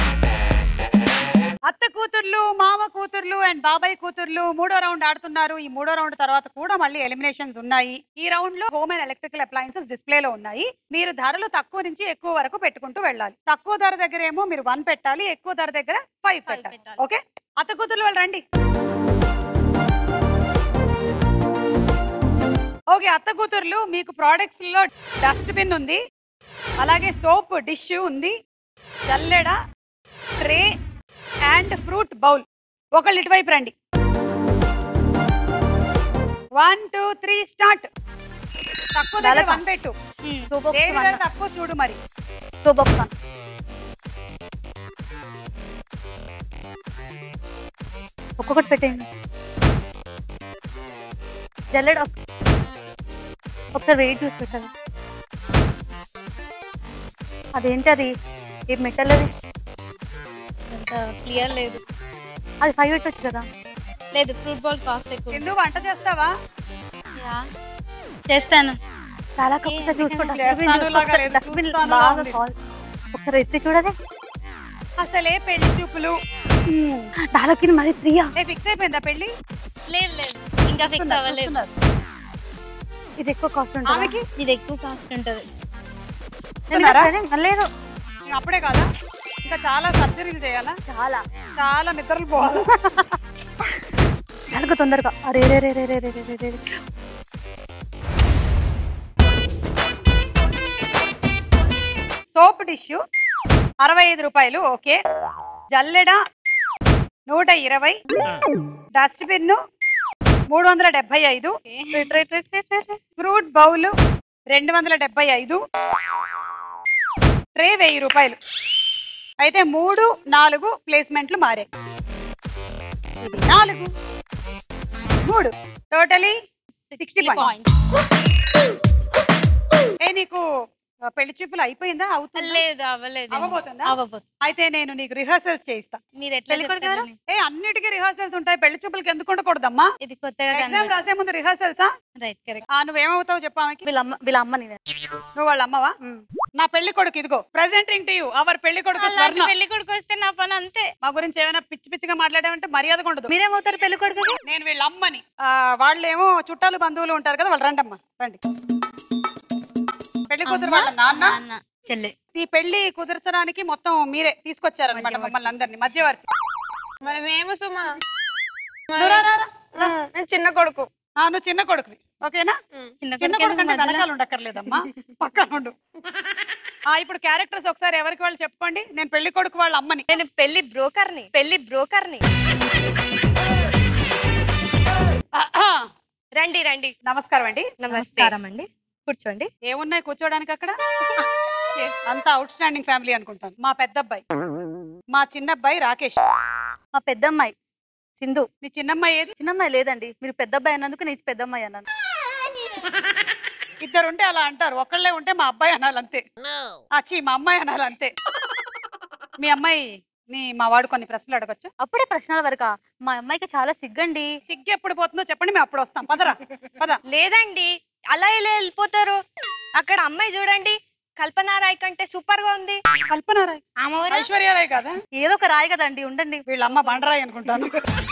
అత్త కూతుర్లు మామ కూతుర్లు అండ్ బాబాయ్ కూతుర్లు మూడో రౌండ్ ఆడుతున్నారు ఈ మూడో రౌండ్ తర్వాత కూడా మళ్ళీ ఎలిమినేషన్స్ ఉన్నాయి ఈ రౌండ్ లో home and electrical appliances display లో ఉన్నాయి మీరు ధరలు తక్కువ నుంచి ఎక్కువ వరకు పెట్టుకుంటూ వెళ్ళాలి తక్కువ ధర దగ్గర ఏమో మీరు వన్ పెట్టాలి ఎక్కువ ధర దగ్గర ఫైవ్ పెట్టాలి ఓకే అత్త కూతుర్లు వాళ్ళు రండి ఓకే అత్త కూతుర్లు మీకు ప్రోడక్ట్స్ లో డస్ట్ బిన్ ఉంది అలాగే సోప్ డిష్ ఉంది జల్లెడ ట్రే అండ్ ఫ్రూట్ బౌల్ ఒకళ్ళు ఇటువైపు రండి వన్ టూ త్రీ స్టార్ట్ తక్కువ దగ్గర బాలక. వన్ పెట్టు టూ బాక్స్ దేని దగ్గర తక్కువ చూడు మరి టూ బాక్స్ వన్ ఒక్కొక్కటి పెట్టేయండి జల్లెడ ఒక్- ఒకసారి వెయిట్ చూసి పెట్టాలి అదేంటి అది ఏ మెటల్ అది అంత క్లియర్ లేదు అది ఫైవ్ పెట్టచ్చు కదా లేదు ఫ్రూట్ బాల్ కాస్ట్ ఎక్కువ ఎందుకు వంట చేస్తావా యా. చేస్తాను చాలా ఒకసారి చూసుకోండి చేస్తాను లాగా లేదు, డస్ట్బిన్ చూస్తాను బాగా ఉంది. కాల్ ఒకసారి ఎత్తి చూడదే అసలే పెళ్లి చూపులు డాలకి మరి ప్రియా ఏ ఫిక్స్ అయిపోయిందా పెళ్లి లేదు లేదు ఇంకా ఫిక్స్ అవ్వలేదు ఇది ఎక్కువ కాస్ట్ ఉంటుంది ఆమెకి ఇది ఎక్కువ కాస్ట్ ఉంటుంది లేదు నేను అప్పుడే కాదా ఇంకా చాలా సర్జరీలు చేయాలా చాలా చాలా నిద్రలు పోవాలా నలుగు తొందరగా అరే రే రే రే రే రే రే రే రే. సోప్ టిష్యూ అరవై ఐదు రూపాయలు ఓకే జల్లెడ నూట ఇరవై డస్ట్ బిన్ మూడు వందల డెబ్బై ఐదు ఫ్రూట్ బౌల్ రెండు వందల డెబ్బై ఐదు ట్రే వెయ్యి రూపాయలు అయితే మూడు నాలుగు ప్లేస్మెంట్లు మారాయి ఇది నాలుగు మూడు టోటలీ సిక్స్టీ పాయింట్స్ ఏ నీకు ఆ, పెళ్లి చూపులు అయిపోయిందా అవుతుందా లేదు అవ్వలేదు అవ్వబోతుందా అవ్వబోతుంది అయితే నేను నీకు రిహర్సల్స్ చేయిస్తా మీరు ఎట్లా పెళ్లి కొడుకు చెప్తారని. ఏ అన్నిటికీ రిహర్సల్స్ ఉంటాయి పెళ్లి చూపులకి ఎందుకు ఉండకూడదమ్మా ఇది కొత్తగా ఎగ్జామ్ రాసే ముందు రిహర్సల్సా రైట్ కరెక్ట్ ఆ నువ్వేమవుతావు చెప్పు ఆమెకి వీళ్ళ అమ్మ వీళ్ళ అమ్మ నేను నువ్వు వాళ్ళ అమ్మవా నా పెళ్లి కొడుకు ఇదిగో ప్రెసెంటింగ్ టు యూ అవర్ పెళ్లి కొడుకు స్వర్ణ పెళ్లి కొడుకు వస్తే నా పని అంతే మా గురించి ఏమైనా పిచ్చి పిచ్చిగా మాట్లాడామంటే మర్యాదగా ఉండదు మీరేమవుతారు పెళ్లి కొడుకు నేను వీళ్ళ అమ్మని ఆ, వాళ్ళేమో చుట్టాలు బంధువులు ఉంటారు కదా వాళ్ళు రండమ్మా రండి పెళ్లి కూతురు వాళ్ళ నాన్న నాన్న చెల్లి ఈ పెళ్లి కుదర్చడానికి మొత్తం మీరే తీసుకొచ్చారనమాట మమ్మల్ని అందరినీ మధ్యవర్తి మరి మేము సుమా నువ్వు రా, రా, రా. నేను చిన్న కొడుకు ఆ, నువ్వు చిన్న కొడుకువి ఓకేనా చిన్న చిన్న కొడుకు కొడుకు అంటే ఎందుకు వెనకాల ఉండక్కర్లేదమ్మా పక్కన ఉండు ఆ ఇప్పుడు క్యారెక్టర్స్ ఒకసారి ఎవరికి వాళ్ళు చెప్పుకోండి నేను పెళ్లి కొడుకు వాళ్ళ అమ్మని నేను పెళ్లి బ్రోకర్ని పెళ్లి బ్రోకర్ని రండి రండి నమస్కారం అండి నమస్తే అండి కూర్చోండి ఏమున్నాయి కూర్చోడానికి అక్కడ అంతా అవుట్ స్టాండింగ్ ఫ్యామిలీ అనుకుంటాను మా పెద్ద అబ్బాయి మా చిన్న అబ్బాయి రాకేష్ మా పెద్దమ్మాయి సింధు మీ చిన్నమ్మాయి ఏది చిన్నమ్మాయి లేదండి మీరు పెద్ద అబ్బాయి అన్నందుకు నేను పెద్దమ్మాయి అన్నాను ఇద్దరు ఉంటే అలా అంటారు ఒకళ్ళే ఉంటే మా అబ్బాయి అనాలి అంతే అచ్చి మా అమ్మాయి అనాలి అంతే మీ అమ్మాయి నీ మా వాడు కొన్ని ప్రశ్నలు అడగచ్చు అప్పుడే ప్రశ్నల వరకా మా అమ్మాయికి చాలా సిగ్గండి సిగ్గు ఎప్పుడు పోతుందో చెప్పండి మేము అప్పుడు వస్తాం పదరా పద లేదండి అలా ఇలా వెళ్ళిపోతారు అక్కడ అమ్మాయి చూడండి కల్పన రాయ్ కంటే సూపర్ గా ఉంది కల్పన రాయ్ ఐశ్వర్యరాయ్ కదా ఏదో ఒక రాయి కదండి ఉండండి వీళ్ళ అమ్మ బండరాయి అనుకుంటాను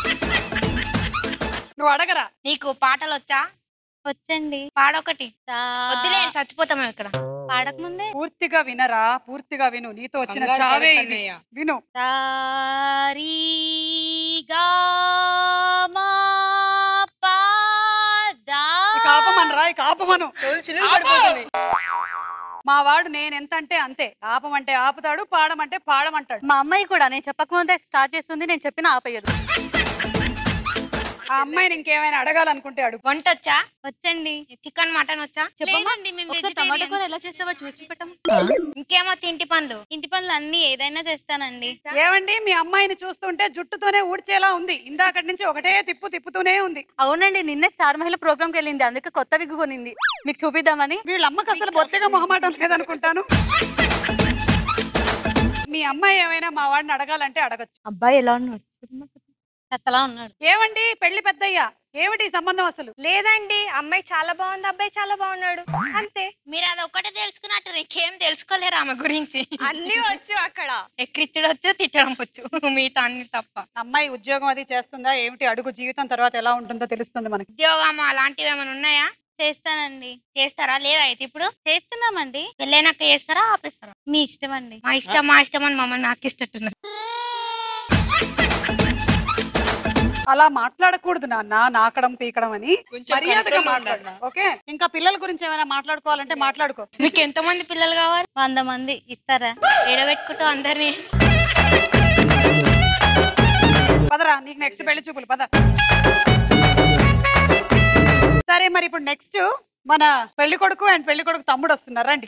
నువ్వు అడగరా నీకు పాటలు వచ్చా వచ్చండి పాడొకటి వద్దులే చచ్చిపోతాం మేము ఇక్కడ పాడక ముందే పూర్తిగా వినరా పూర్తిగా విను నీతో వచ్చిన కంగారు చావే పడకు ఇది అన్నయ్య. విను సారీ గా మా పా దా ఇక ఆపమనరా ఇక ఆపమను చెవులు చిల్లులు పడిపోతున్నాయి మా వాడు నేను ఎంత అంటే అంతే ఆపమంటే ఆపుతాడు పాడమంటే పాడమంటాడు మా అమ్మాయి కూడా నేను చెప్పకముందే స్టార్ట్ చేస్తుంది నేను చెప్పిన ఆపేయదు ఆ అమ్మాయిని ఇంకేమైనా అడగాలనుకుంటే అడుగు వంట వచ్చా వచ్చండి చికెన్ మటన్ వచ్చా లేదండి మేము ఒకసారి టమాటా కూర vegetarians. ఎలా చేస్తావో చూసి పెట్టమ్మా ఇంకేమొచ్చు ఇంటి పనులు ఇంటి పనులు అన్ని ఏదైనా చేస్తానండి ఏమండి మీ అమ్మాయిని చూస్తుంటే జుట్టుతోనే ఊడ్చేలా ఉంది ఇందాకటి నుంచి ఒకటే తిప్పు తిప్పుతూనే ఉంది అవునండి నిన్నే స్టార్ మహిళ ప్రోగ్రామ్ కి వెళ్ళింది అందుకే కొత్త విగ్గు కొనింది మీకు చూపిద్దామని వీళ్ళ అమ్మకి అసలు బొత్తిగా మొహమాటం లేదనుకుంటాను మీ అమ్మాయి ఏమైనా మా వాడిని అడగాలంటే అడగచ్చు అబ్బాయి ఎలా ఉన్నాడు చెత్తలా ఉన్నాడు ఏమండి పెళ్లి పెద్దయ్యా ఏమిటి ఈ సంబంధం అసలు లేదండి అమ్మాయి చాలా బాగుంది అబ్బాయి చాలా బాగున్నాడు అంతే మీరు అది ఒక్కటే తెలుసుకున్నట్టు ఇంకేం తెలుసుకోలేరు ఆమె గురించి అన్ని వచ్చు అక్కడ ఎక్కిరిచ్చడం వచ్చు తిట్టడం వచ్చు మిగతా అన్ని తప్ప అమ్మాయి ఉద్యోగం అది చేస్తుందా ఏమిటి అడుగు జీవితం తర్వాత ఎలా ఉంటుందో తెలుస్తుంది మనకి ఉద్యోగం అలాంటివి ఏమైనా ఉన్నాయా చేస్తానండి చేస్తారా లేదా అయితే ఇప్పుడు చేస్తున్నామండి పెళ్ళైనాక చేస్తారా ఆపేస్తారా మీ ఇష్టం అండి మా ఇష్టం మా ఇష్టం అని మమ్మల్ని నాకు ఇష్టట్టున్నారు అలా మాట్లాడకూడదు నాన్న నాకడం పీకడం అని మర్యాదగా మాట్లాడు ఓకే ఇంకా పిల్లల గురించి ఏమైనా మాట్లాడుకోవాలంటే మాట్లాడుకో మీకు ఎంత మంది పిల్లలు కావాలి వంద మంది ఇస్తారా ఎడబెట్టుకుంటూ అందరినీ పదరా నీకు నెక్స్ట్ పెళ్లి చూపులు పద సరే మరి ఇప్పుడు నెక్స్ట్ మన పెళ్లి కొడుకు అండ్ పెళ్లి కొడుకు తమ్ముడు వస్తున్నారు రండి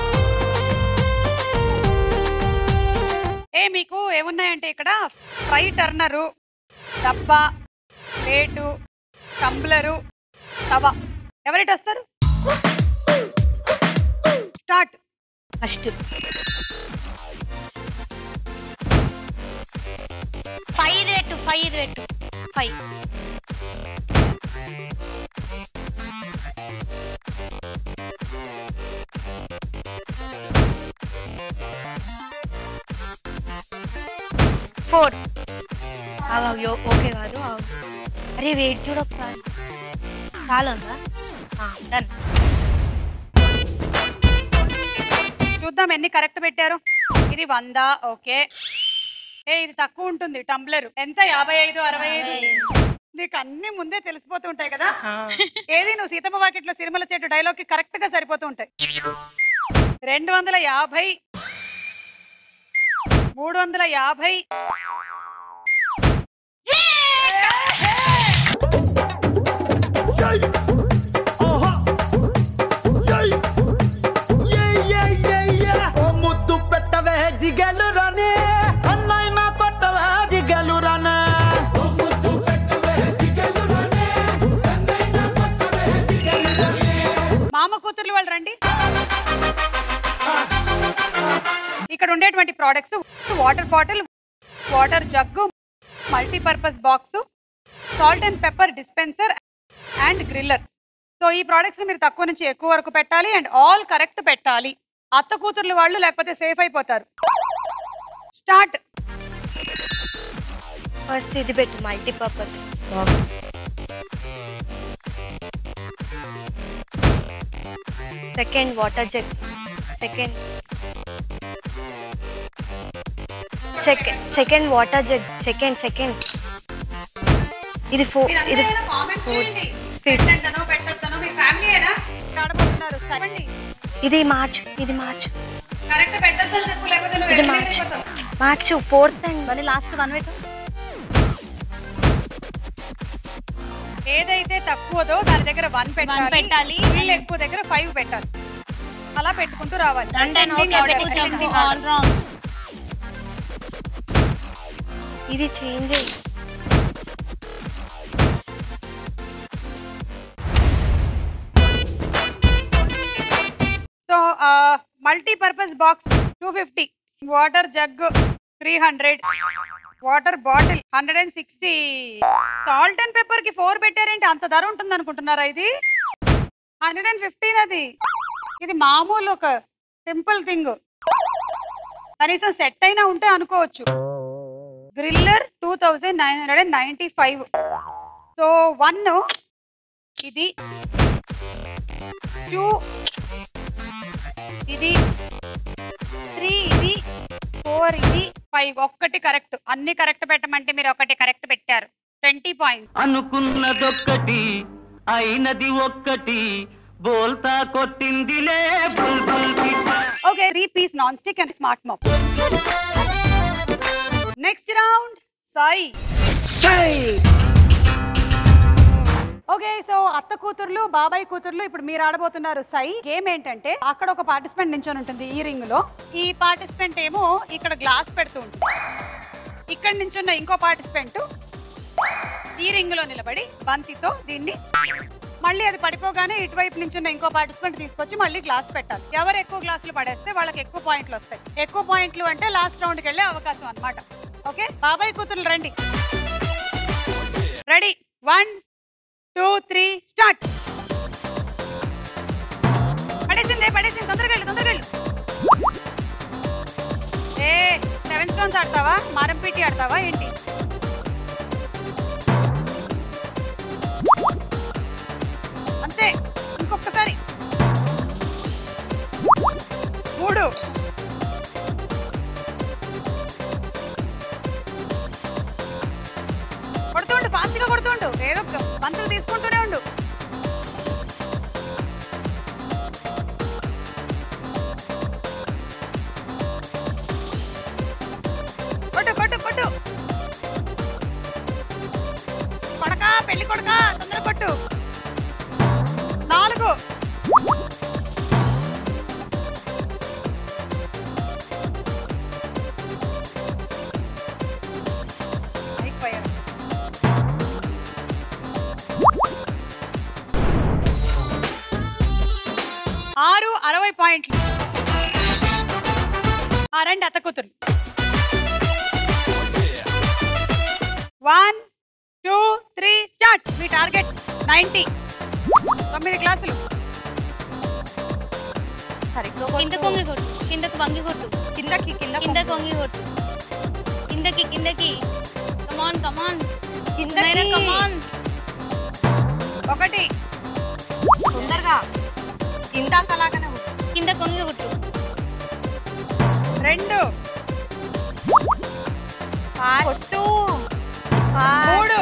ఏ మీకు ఏమున్నాయంటే ఇక్కడ ఫ్రై టర్నరు డబ్బా ప్లేటు టంబ్లరు తవా ఎవరిటి వస్తారు స్టార్ట్ ఫస్ట్ ఫైవ్ పెట్టు ఫైవ్ పెట్టు ఫైవ్ ఫోర్ అయ్యో ఓకే కాదు ఆగు. అరే వెయిట్ చూడు ఒకసారి చాలా ఉందా డన్ చూద్దాం ఎన్ని కరెక్ట్ పెట్టారు ఇది వంద ఓకే ఏ ఇది తక్కువ ఉంటుంది టంబ్లర్ ఎంత యాభై ఐదు అరవై ఐదు నీకు అన్ని ముందే తెలిసిపోతూ ఉంటాయి కదా ఏది నువ్వు సీతమ్మ వాకిట్లో సిరిమల చెట్టు డైలాగ్ కి కరెక్ట్ గా సరిపోతూ ఉంటాయి రెండు వందల యాభై మూడు వందల యాభై ఓ ముద్దు పెట్టవే జిగలు రానే అన్నైనా కొట్టవే జిగలు రానే మామ కూతుర్లు వాళ్ళు రండి ఇక్కడ ఉండేటువంటి products water bottle water jug multipurpose box salt and pepper dispenser and griller so ఈ ప్రోడక్ట్స్ మీరు తక్కువ నుంచి ఎక్కువ వరకు పెట్టాలి అండ్ ఆల్ కరెక్ట్ పెట్టాలి అత్త కూతుర్లు వాళ్ళు లేకపోతే సేఫ్ అయిపోతారు స్టార్ట్ ఫస్ట్ ఇది పెట్టు multipurpose second water jug second second second water jug second second ఇది ఫోర్ ఇది ఇది మార్చ్ ఇది మార్చ్ ఇది మార్చ్ మార్చ్ ఫోర్త్ అండ్ మళ్ళీ లాస్ట్ వన్ పెట్టు ఏదైతే తక్కువదో దాని దగ్గర వన్ పెట్టాలి పెట్టాలి. వీళ్ళు ఎక్కువ దగ్గర ఫైవ్ పెట్టాలి అలా పెట్టుకుంటూ రావాలి ఆల్ రాంగ్ ఇది చేంజ్ అయ్యి so multipurpose box two fifty water jug three hundred water bottle hundred and sixty salt and pepper కి ఫోర్ పెట్టారేంటి అంత ధర ఉంటుంది అనుకుంటున్నారా ఇది హండ్రెడ్ అండ్ ఫిఫ్టీన్ అది ఇది మామూలు ఒక సింపుల్ థింగ్ కనీసం సెట్ అయినా ఉంటే అనుకోవచ్చు griller two thousand nine hundred and ninety five so one ఇది టూ ఇది త్రీ ఇది ఫోర్ ఇది ఫైవ్ ఒక్కటి కరెక్ట్ అన్ని కరెక్ట్ పెట్టమంటే మీరు ఒకటి కరెక్ట్ పెట్టారు ట్వంటీ పాయింట్స్ అనుకున్నదొక్కటి అయినది ఒక్కటి బోల్తా కొట్టిందిలే బుల్బుల్ పిట్ట okay three piece non stick and smart mop next round సాయి సై ఓకే సో అత్త కూతుర్లు బాబాయ్ కూతుర్లు ఇప్పుడు మీరు ఆడబోతున్నారు సై గేమ్ ఏంటంటే అక్కడ ఒక పార్టిసిపెంట్ నించొని ఉంటుంది ఈ రింగ్ లో ఈ పార్టిసిపెంట్ ఏమో ఇక్కడ గ్లాస్ పెడుతూ ఉంటుంది ఇక్కడ నించున్న ఇంకో పార్టిసిపెంట్ ఈ రింగ్ లో నిలబడి బంతితో దీన్ని మళ్ళీ అది పడిపోగానే ఇటువైపు నించున్న ఇంకో పార్టిసిపెంట్ తీసుకొచ్చి మళ్ళీ గ్లాస్ పెట్టాలి ఎవరు ఎక్కువ గ్లాసులు పడేస్తే వాళ్ళకి ఎక్కువ పాయింట్లు వస్తాయి ఎక్కువ పాయింట్లు అంటే లాస్ట్ రౌండ్కి వెళ్ళే అవకాశం అన్నమాట ఓకే బాబాయ్ కూతుర్లు రండి ready one two three start పడేసింది పడేసింది తొందరగా వెళ్ళు తొందరగా వెళ్ళు ఏ సెవెన్ స్టోన్స్ ఆడతావా మారంపీటి ఆడతావా ఏంటి అంతే ఇంకొకసారి మూడు కొడుతుండు ఫాస్ట్గా కొడుతుండు ఏదో ఒక బంతులు తీసుకుంటూనే ఉండు కొట్టు కొట్టు కొట్టు కొడక పెళ్లి కొడక తొందర కొట్టు నాలుగు అయిపోయారు ఆరు అరవై పాయింట్లు ఆ రెండు అత్త కూతురు వన్ టూ త్రీ స్టార్ట్ మీ టార్గెట్ నైంటీ తొమ్మిది క్లాసులు కింద కొంగి కొట్టు కిందకు వంగి కొట్టు కిందకి కింద కిందకి వంగి కొట్టు కిందకి కిందకి కమాన్ కమాన్ కిందకి. కమాన్ ఒకటి తొందరగా ఇందాక అలాగనే ఉంది. కింద కొంగి కొట్టు రెండు కొట్టు మూడు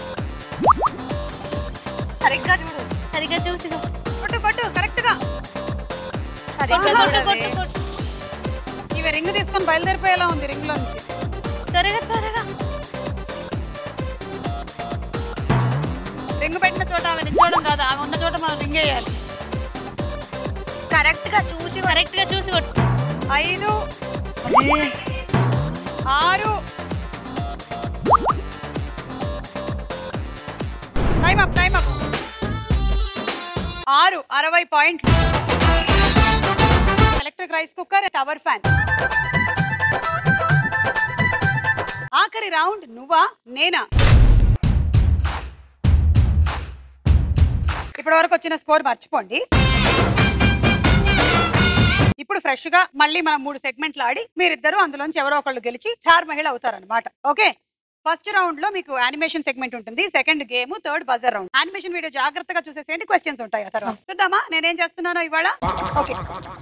సరిగ్గా చూడు సరిగ్గా చూసి కొట్టు. కొట్టు కొట్టు కరెక్ట్ గా కొట్టు సరిగ్గా కొట్టు చూడవే. కొట్టు కొట్టు ఇవి రింగ్ తీసుకొని బయలుదేరిపోయేలా ఉంది రింగ్ లో నుంచి త్వరగా త్వరగా రింగ్ పెట్టిన చోట ఆమె నిల్చోవడం కాదు ఆమె ఉన్న చోట మనం రింగ్ వేయాలి కరెక్ట్ గా చూసి కరెక్ట్ గా చూసి కొట్టు ఐదు ఆరు టైం అప్ టైం అప్ ఆరు అరవై పాయింట్లు electric rice cooker tower fan ఆఖరి రౌండ్ నువ్వా నేనా ఇప్పటి వరకు వచ్చిన స్కోర్ మర్చిపోండి ఇప్పుడు ఫ్రెష్ గా మళ్ళీ మనం మూడు సెగ్మెంట్లు ఆడి మీరిద్దరు అందులోంచి ఎవరో ఒకళ్ళు గెలిచి చార్ మహిళ అవుతారనమాట ఓకే ఫస్ట్ రౌండ్ లో మీకు యానిమేషన్ సెగ్మెంట్ ఉంటుంది second game third buzzer round animation video జాగ్రత్తగా చూసేసేయండి క్వశ్చన్స్ ఉంటాయి ఆ తర్వాత చూద్దామా నేనేం చేస్తున్నానో ఇవాళ okay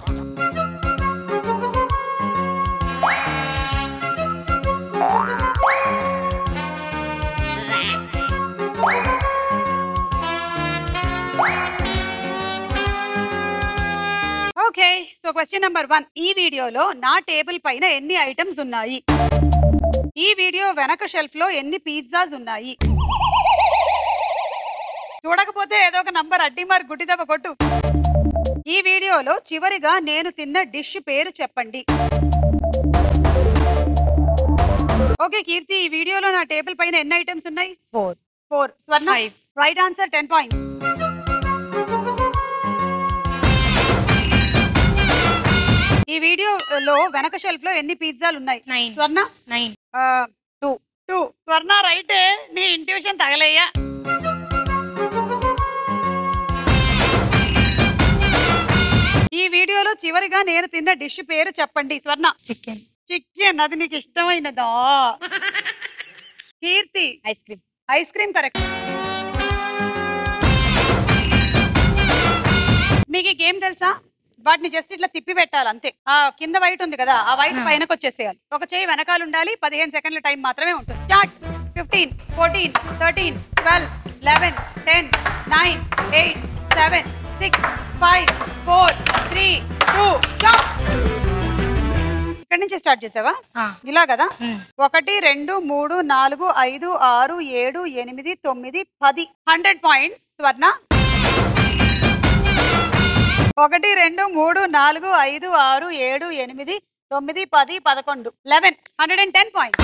okay so question number one ఈ వీడియోలో నా టేబుల్ పైన ఎన్ని ఐటమ్స్ ఉన్నాయి ఈ వీడియో వెనక షెల్ఫ్ లో ఎన్ని పిజ్జాస్ ఉన్నాయి చూడకపోతే ఏదో ఒక నంబర్ అడ్డి మార్ గుడ్డి దెబ్బ కొట్టు ఈ వీడియోలో చివరిగా నేను తిన్న డిష్ పేరు చెప్పండి ఓకే కీర్తి ఈ వీడియోలో నా టేబుల్ పైన ఎన్ని ఐటమ్స్ ఉన్నాయి four four Swarna right answer ten points ఈ వీడియోలో వెనక షెల్ఫ్ లో ఎన్ని పిజ్జాలు ఉన్నాయి nine Swarna nine two two Swarna right నీ ఇంట్యూషన్ తగలయ్యా ఈ వీడియోలో చివరిగా నేను తిన్న డిష్ పేరు చెప్పండి స్వర్ణ చికెన్ చికెన్ అది నీకు ఇష్టమైనదా Keerthi ice cream ice cream correct మీకు ఈ గేమ్ తెలుసా వాటిని జస్ట్ ఇట్లా తిప్పి పెట్టాలి అంతే ఆ కింద వైట్ ఉంది కదా ఆ వైట్ పైనకి వచ్చేసేయాలి ఒక చేయి వెనకాల ఉండాలి పదిహేను సెకండ్ల టైం మాత్రమే ఉంటుంది start fifteen fourteen thirteen twelve eleven ten nine eight seven six five four three two stop ఇక్కడ నుంచి స్టార్ట్ చేసావా ఇలా కదా ఒకటి రెండు మూడు నాలుగు ఐదు ఆరు ఏడు ఎనిమిది తొమ్మిది పది హండ్రెడ్ పాయింట్స్ స్వర్ణ ఒకటి రెండు మూడు నాలుగు ఐదు ఆరు ఏడు ఎనిమిది తొమ్మిది పది పదకొండు eleven hundred and ten point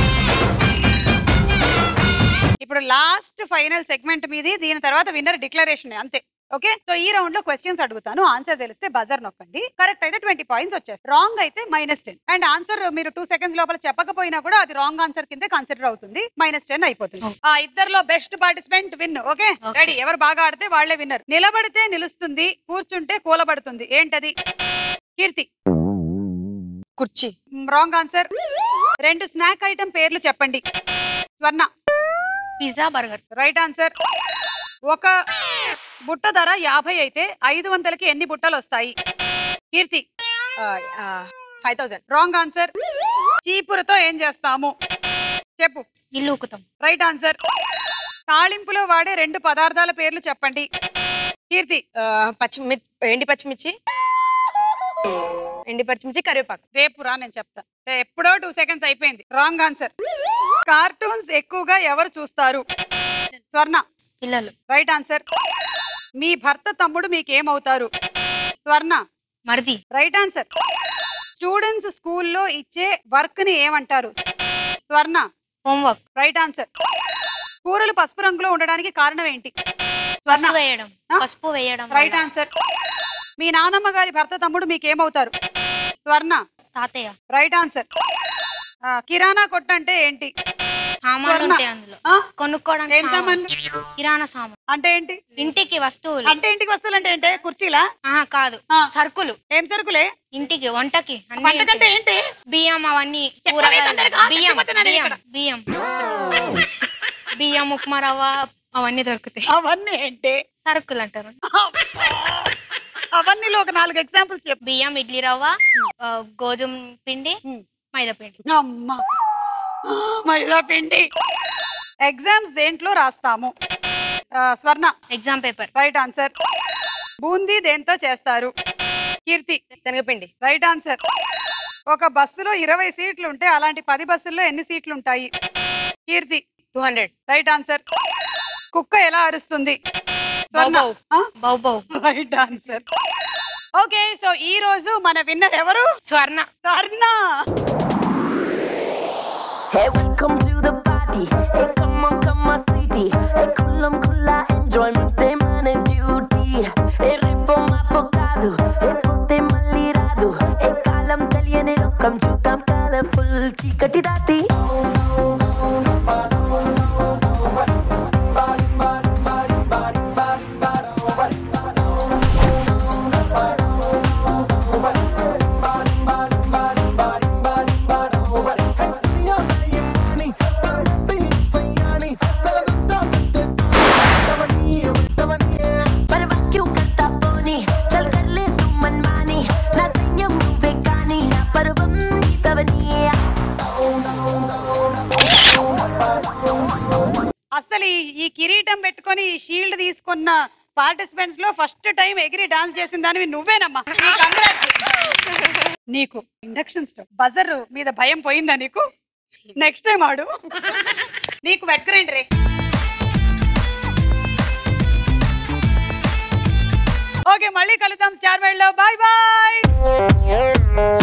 ఇప్పుడు లాస్ట్ ఫైనల్ సెగ్మెంట్ మీది దీని తర్వాత విన్నర్ డిక్లరేషన్ అంతే ఓకే సో ఈ రౌండ్ లో క్వశ్చన్స్ అడుగుతాను ఆన్సర్ తెలిస్తే బజర్ నొక్కండి కరెక్ట్ అయితే ట్వంటీ పాయింట్స్ వచ్చేస్తాయి రాంగ్ అయితే మైనస్ టెన్ అండ్ ఆన్సర్ మీరు టూ సెకండ్స్ లోపల చెప్పకపోయినా కూడా అది రాంగ్ ఆన్సర్ కింద కన్సిడర్ అవుతుంది మైనస్ టెన్ అయిపోతుంది ఆ ఇద్దరిలో best participant win okay ready ఎవరు బాగా ఆడితే వాళ్ళే విన్నర్ నిలబడితే నిలుస్తుంది కూర్చుంటే కూలబడుతుంది ఏంటది కీర్తి కుర్చీ రాంగ్ ఆన్సర్ రెండు స్నాక్ ఐటమ్ పేర్లు చెప్పండి స్వర్ణ పిజ్జా బర్గర్ రైట్ ఆన్సర్ ఒక బుట్ట ధర యాభై అయితే ఐదు వందలకి ఎన్ని బుట్టలు వస్తాయి Keerthi five thousand wrong answer చీపురుతో ఏం చేస్తాము చెప్పు ఇల్లు ఊకుతాం రైట్ ఆన్సర్ తాళింపులో వాడే రెండు పదార్థాల పేర్లు చెప్పండి కీర్తి పచ్చిమిర్చి ఎండి పచ్చిమిర్చి ఎండి పచ్చిమిర్చి కరివేపాకు రేపు రా నేను చెప్తా ఏ, ఎప్పుడో టూ సెకండ్స్ అయిపోయింది రాంగ్ ఆన్సర్ కార్టూన్స్ ఎక్కువగా ఎవరు చూస్తారు స్వర్ణ పిల్లలు రైట్ ఆన్సర్ మీ భర్త తమ్ముడు మీకేమవుతారు స్వర్ణ మరిది రైట్ ఆన్సర్ స్టూడెంట్స్ స్కూల్లో ఇచ్చే వర్క్ ని ఏమంటారు స్వర్ణ హోంవర్క్ రైట్ ఆన్సర్ కూరలు పసుపు రంగులో ఉండడానికి కారణం ఏంటి స్వర్ణ పసుపు వేయడం ఆ? పసుపు వేయడం రైట్ వల్ల. ఆన్సర్ మీ నానమ్మ గారి భర్త తమ్ముడు మీకేమవుతారు స్వర్ణ తాతయ్య రైట్ ఆన్సర్ ఆ, కిరాణా కొట్టు అంటే ఏంటి సామాన్లు స్వర్ణ. ఉంటాయి అందులో ఆ? కొనుక్కోవడానికి ఏం సామాన్లు కిరాణా సామాన్ అంటే ఏంటి ఇంటికి వస్తువులు అంటే ఇంటికి వస్తువులు అంటే ఏంటి కుర్చీలా ఆహా, కాదు ఆ. సరుకులు ఏం సరుకులే ఇంటికి వంటకి అన్ని వంటకంటే ఉంటాయి. ఏంటి బియ్యం అవన్నీ చెప్పవే కూరగాయలు తొందరగా, బియ్యం చచ్చిపోతున్నాను బియ్యం ఇక్కడ. బియ్యం బియ్యం ఉప్మా రవ్వ అవన్నీ దొరుకుతాయి అవన్నీ ఏంటి సరుకులు అంటారు అవన్నీలో ఒక నాలుగు ఎగ్జాంపుల్స్ చెప్పు బియ్యం ఇడ్లీ రవ్వ ఆ, గోధుమ పిండి ఉమ్. మైదా పిండి అమ్మ ఆ, మైదా పిండి ఎగ్జామ్స్ దేంట్లో రాస్తాము ఆ, Swarna exam paper right answer boondi దేంతో చేస్తారు కీర్తి శనగపిండి రైట్ ఆన్సర్ ఒక బస్సులో ఇరవై సీట్లు ఉంటే అలాంటి పది బస్సుల్లో ఎన్ని సీట్లు ఉంటాయి Keerthi two hundred right answer కుక్క ఎలా అరుస్తుంది Swarna bow bow. Bow bow right answer okay so ఈ రోజు మన విన్నర్ ఎవరు స్వర్ణ స్వర్ణ Hey, welcome to the party. Hey, come on, come on, sweetie. Hey, kulam kula enjoyment, hey, man, and duty. Hey, ripo mapokado. Hey, pote malirado. Hey, kalam తెలియని లోకం చూద్దాం colourful చీకటి దాటి పర్వక్యూ కర్తా పోని చల్ కర్ లే తు మన్మాని నా సైన్యం నువ్వే కాని నా పర్వం నీతవని అసలు ఈ- ఈ కిరీటం పెట్టుకొని ఈ షీల్డ్ తీసుకున్న పార్టిసిపెంట్స్ లో ఫస్ట్ టైం ఎగిరి డాన్స్ చేసిన దానివి నువ్వేనమ్మా నీకు congrats. నీకు ఇండక్షన్ స్టవ్ బజర్ మీద భయం పోయిందా నీకు నెక్స్ట్ టైం ఆడు నీకు వెట్ గ్రైండరే ఓకే మళ్ళీ కలుద్దాం స్టార్ లో బాయ్ బాయ్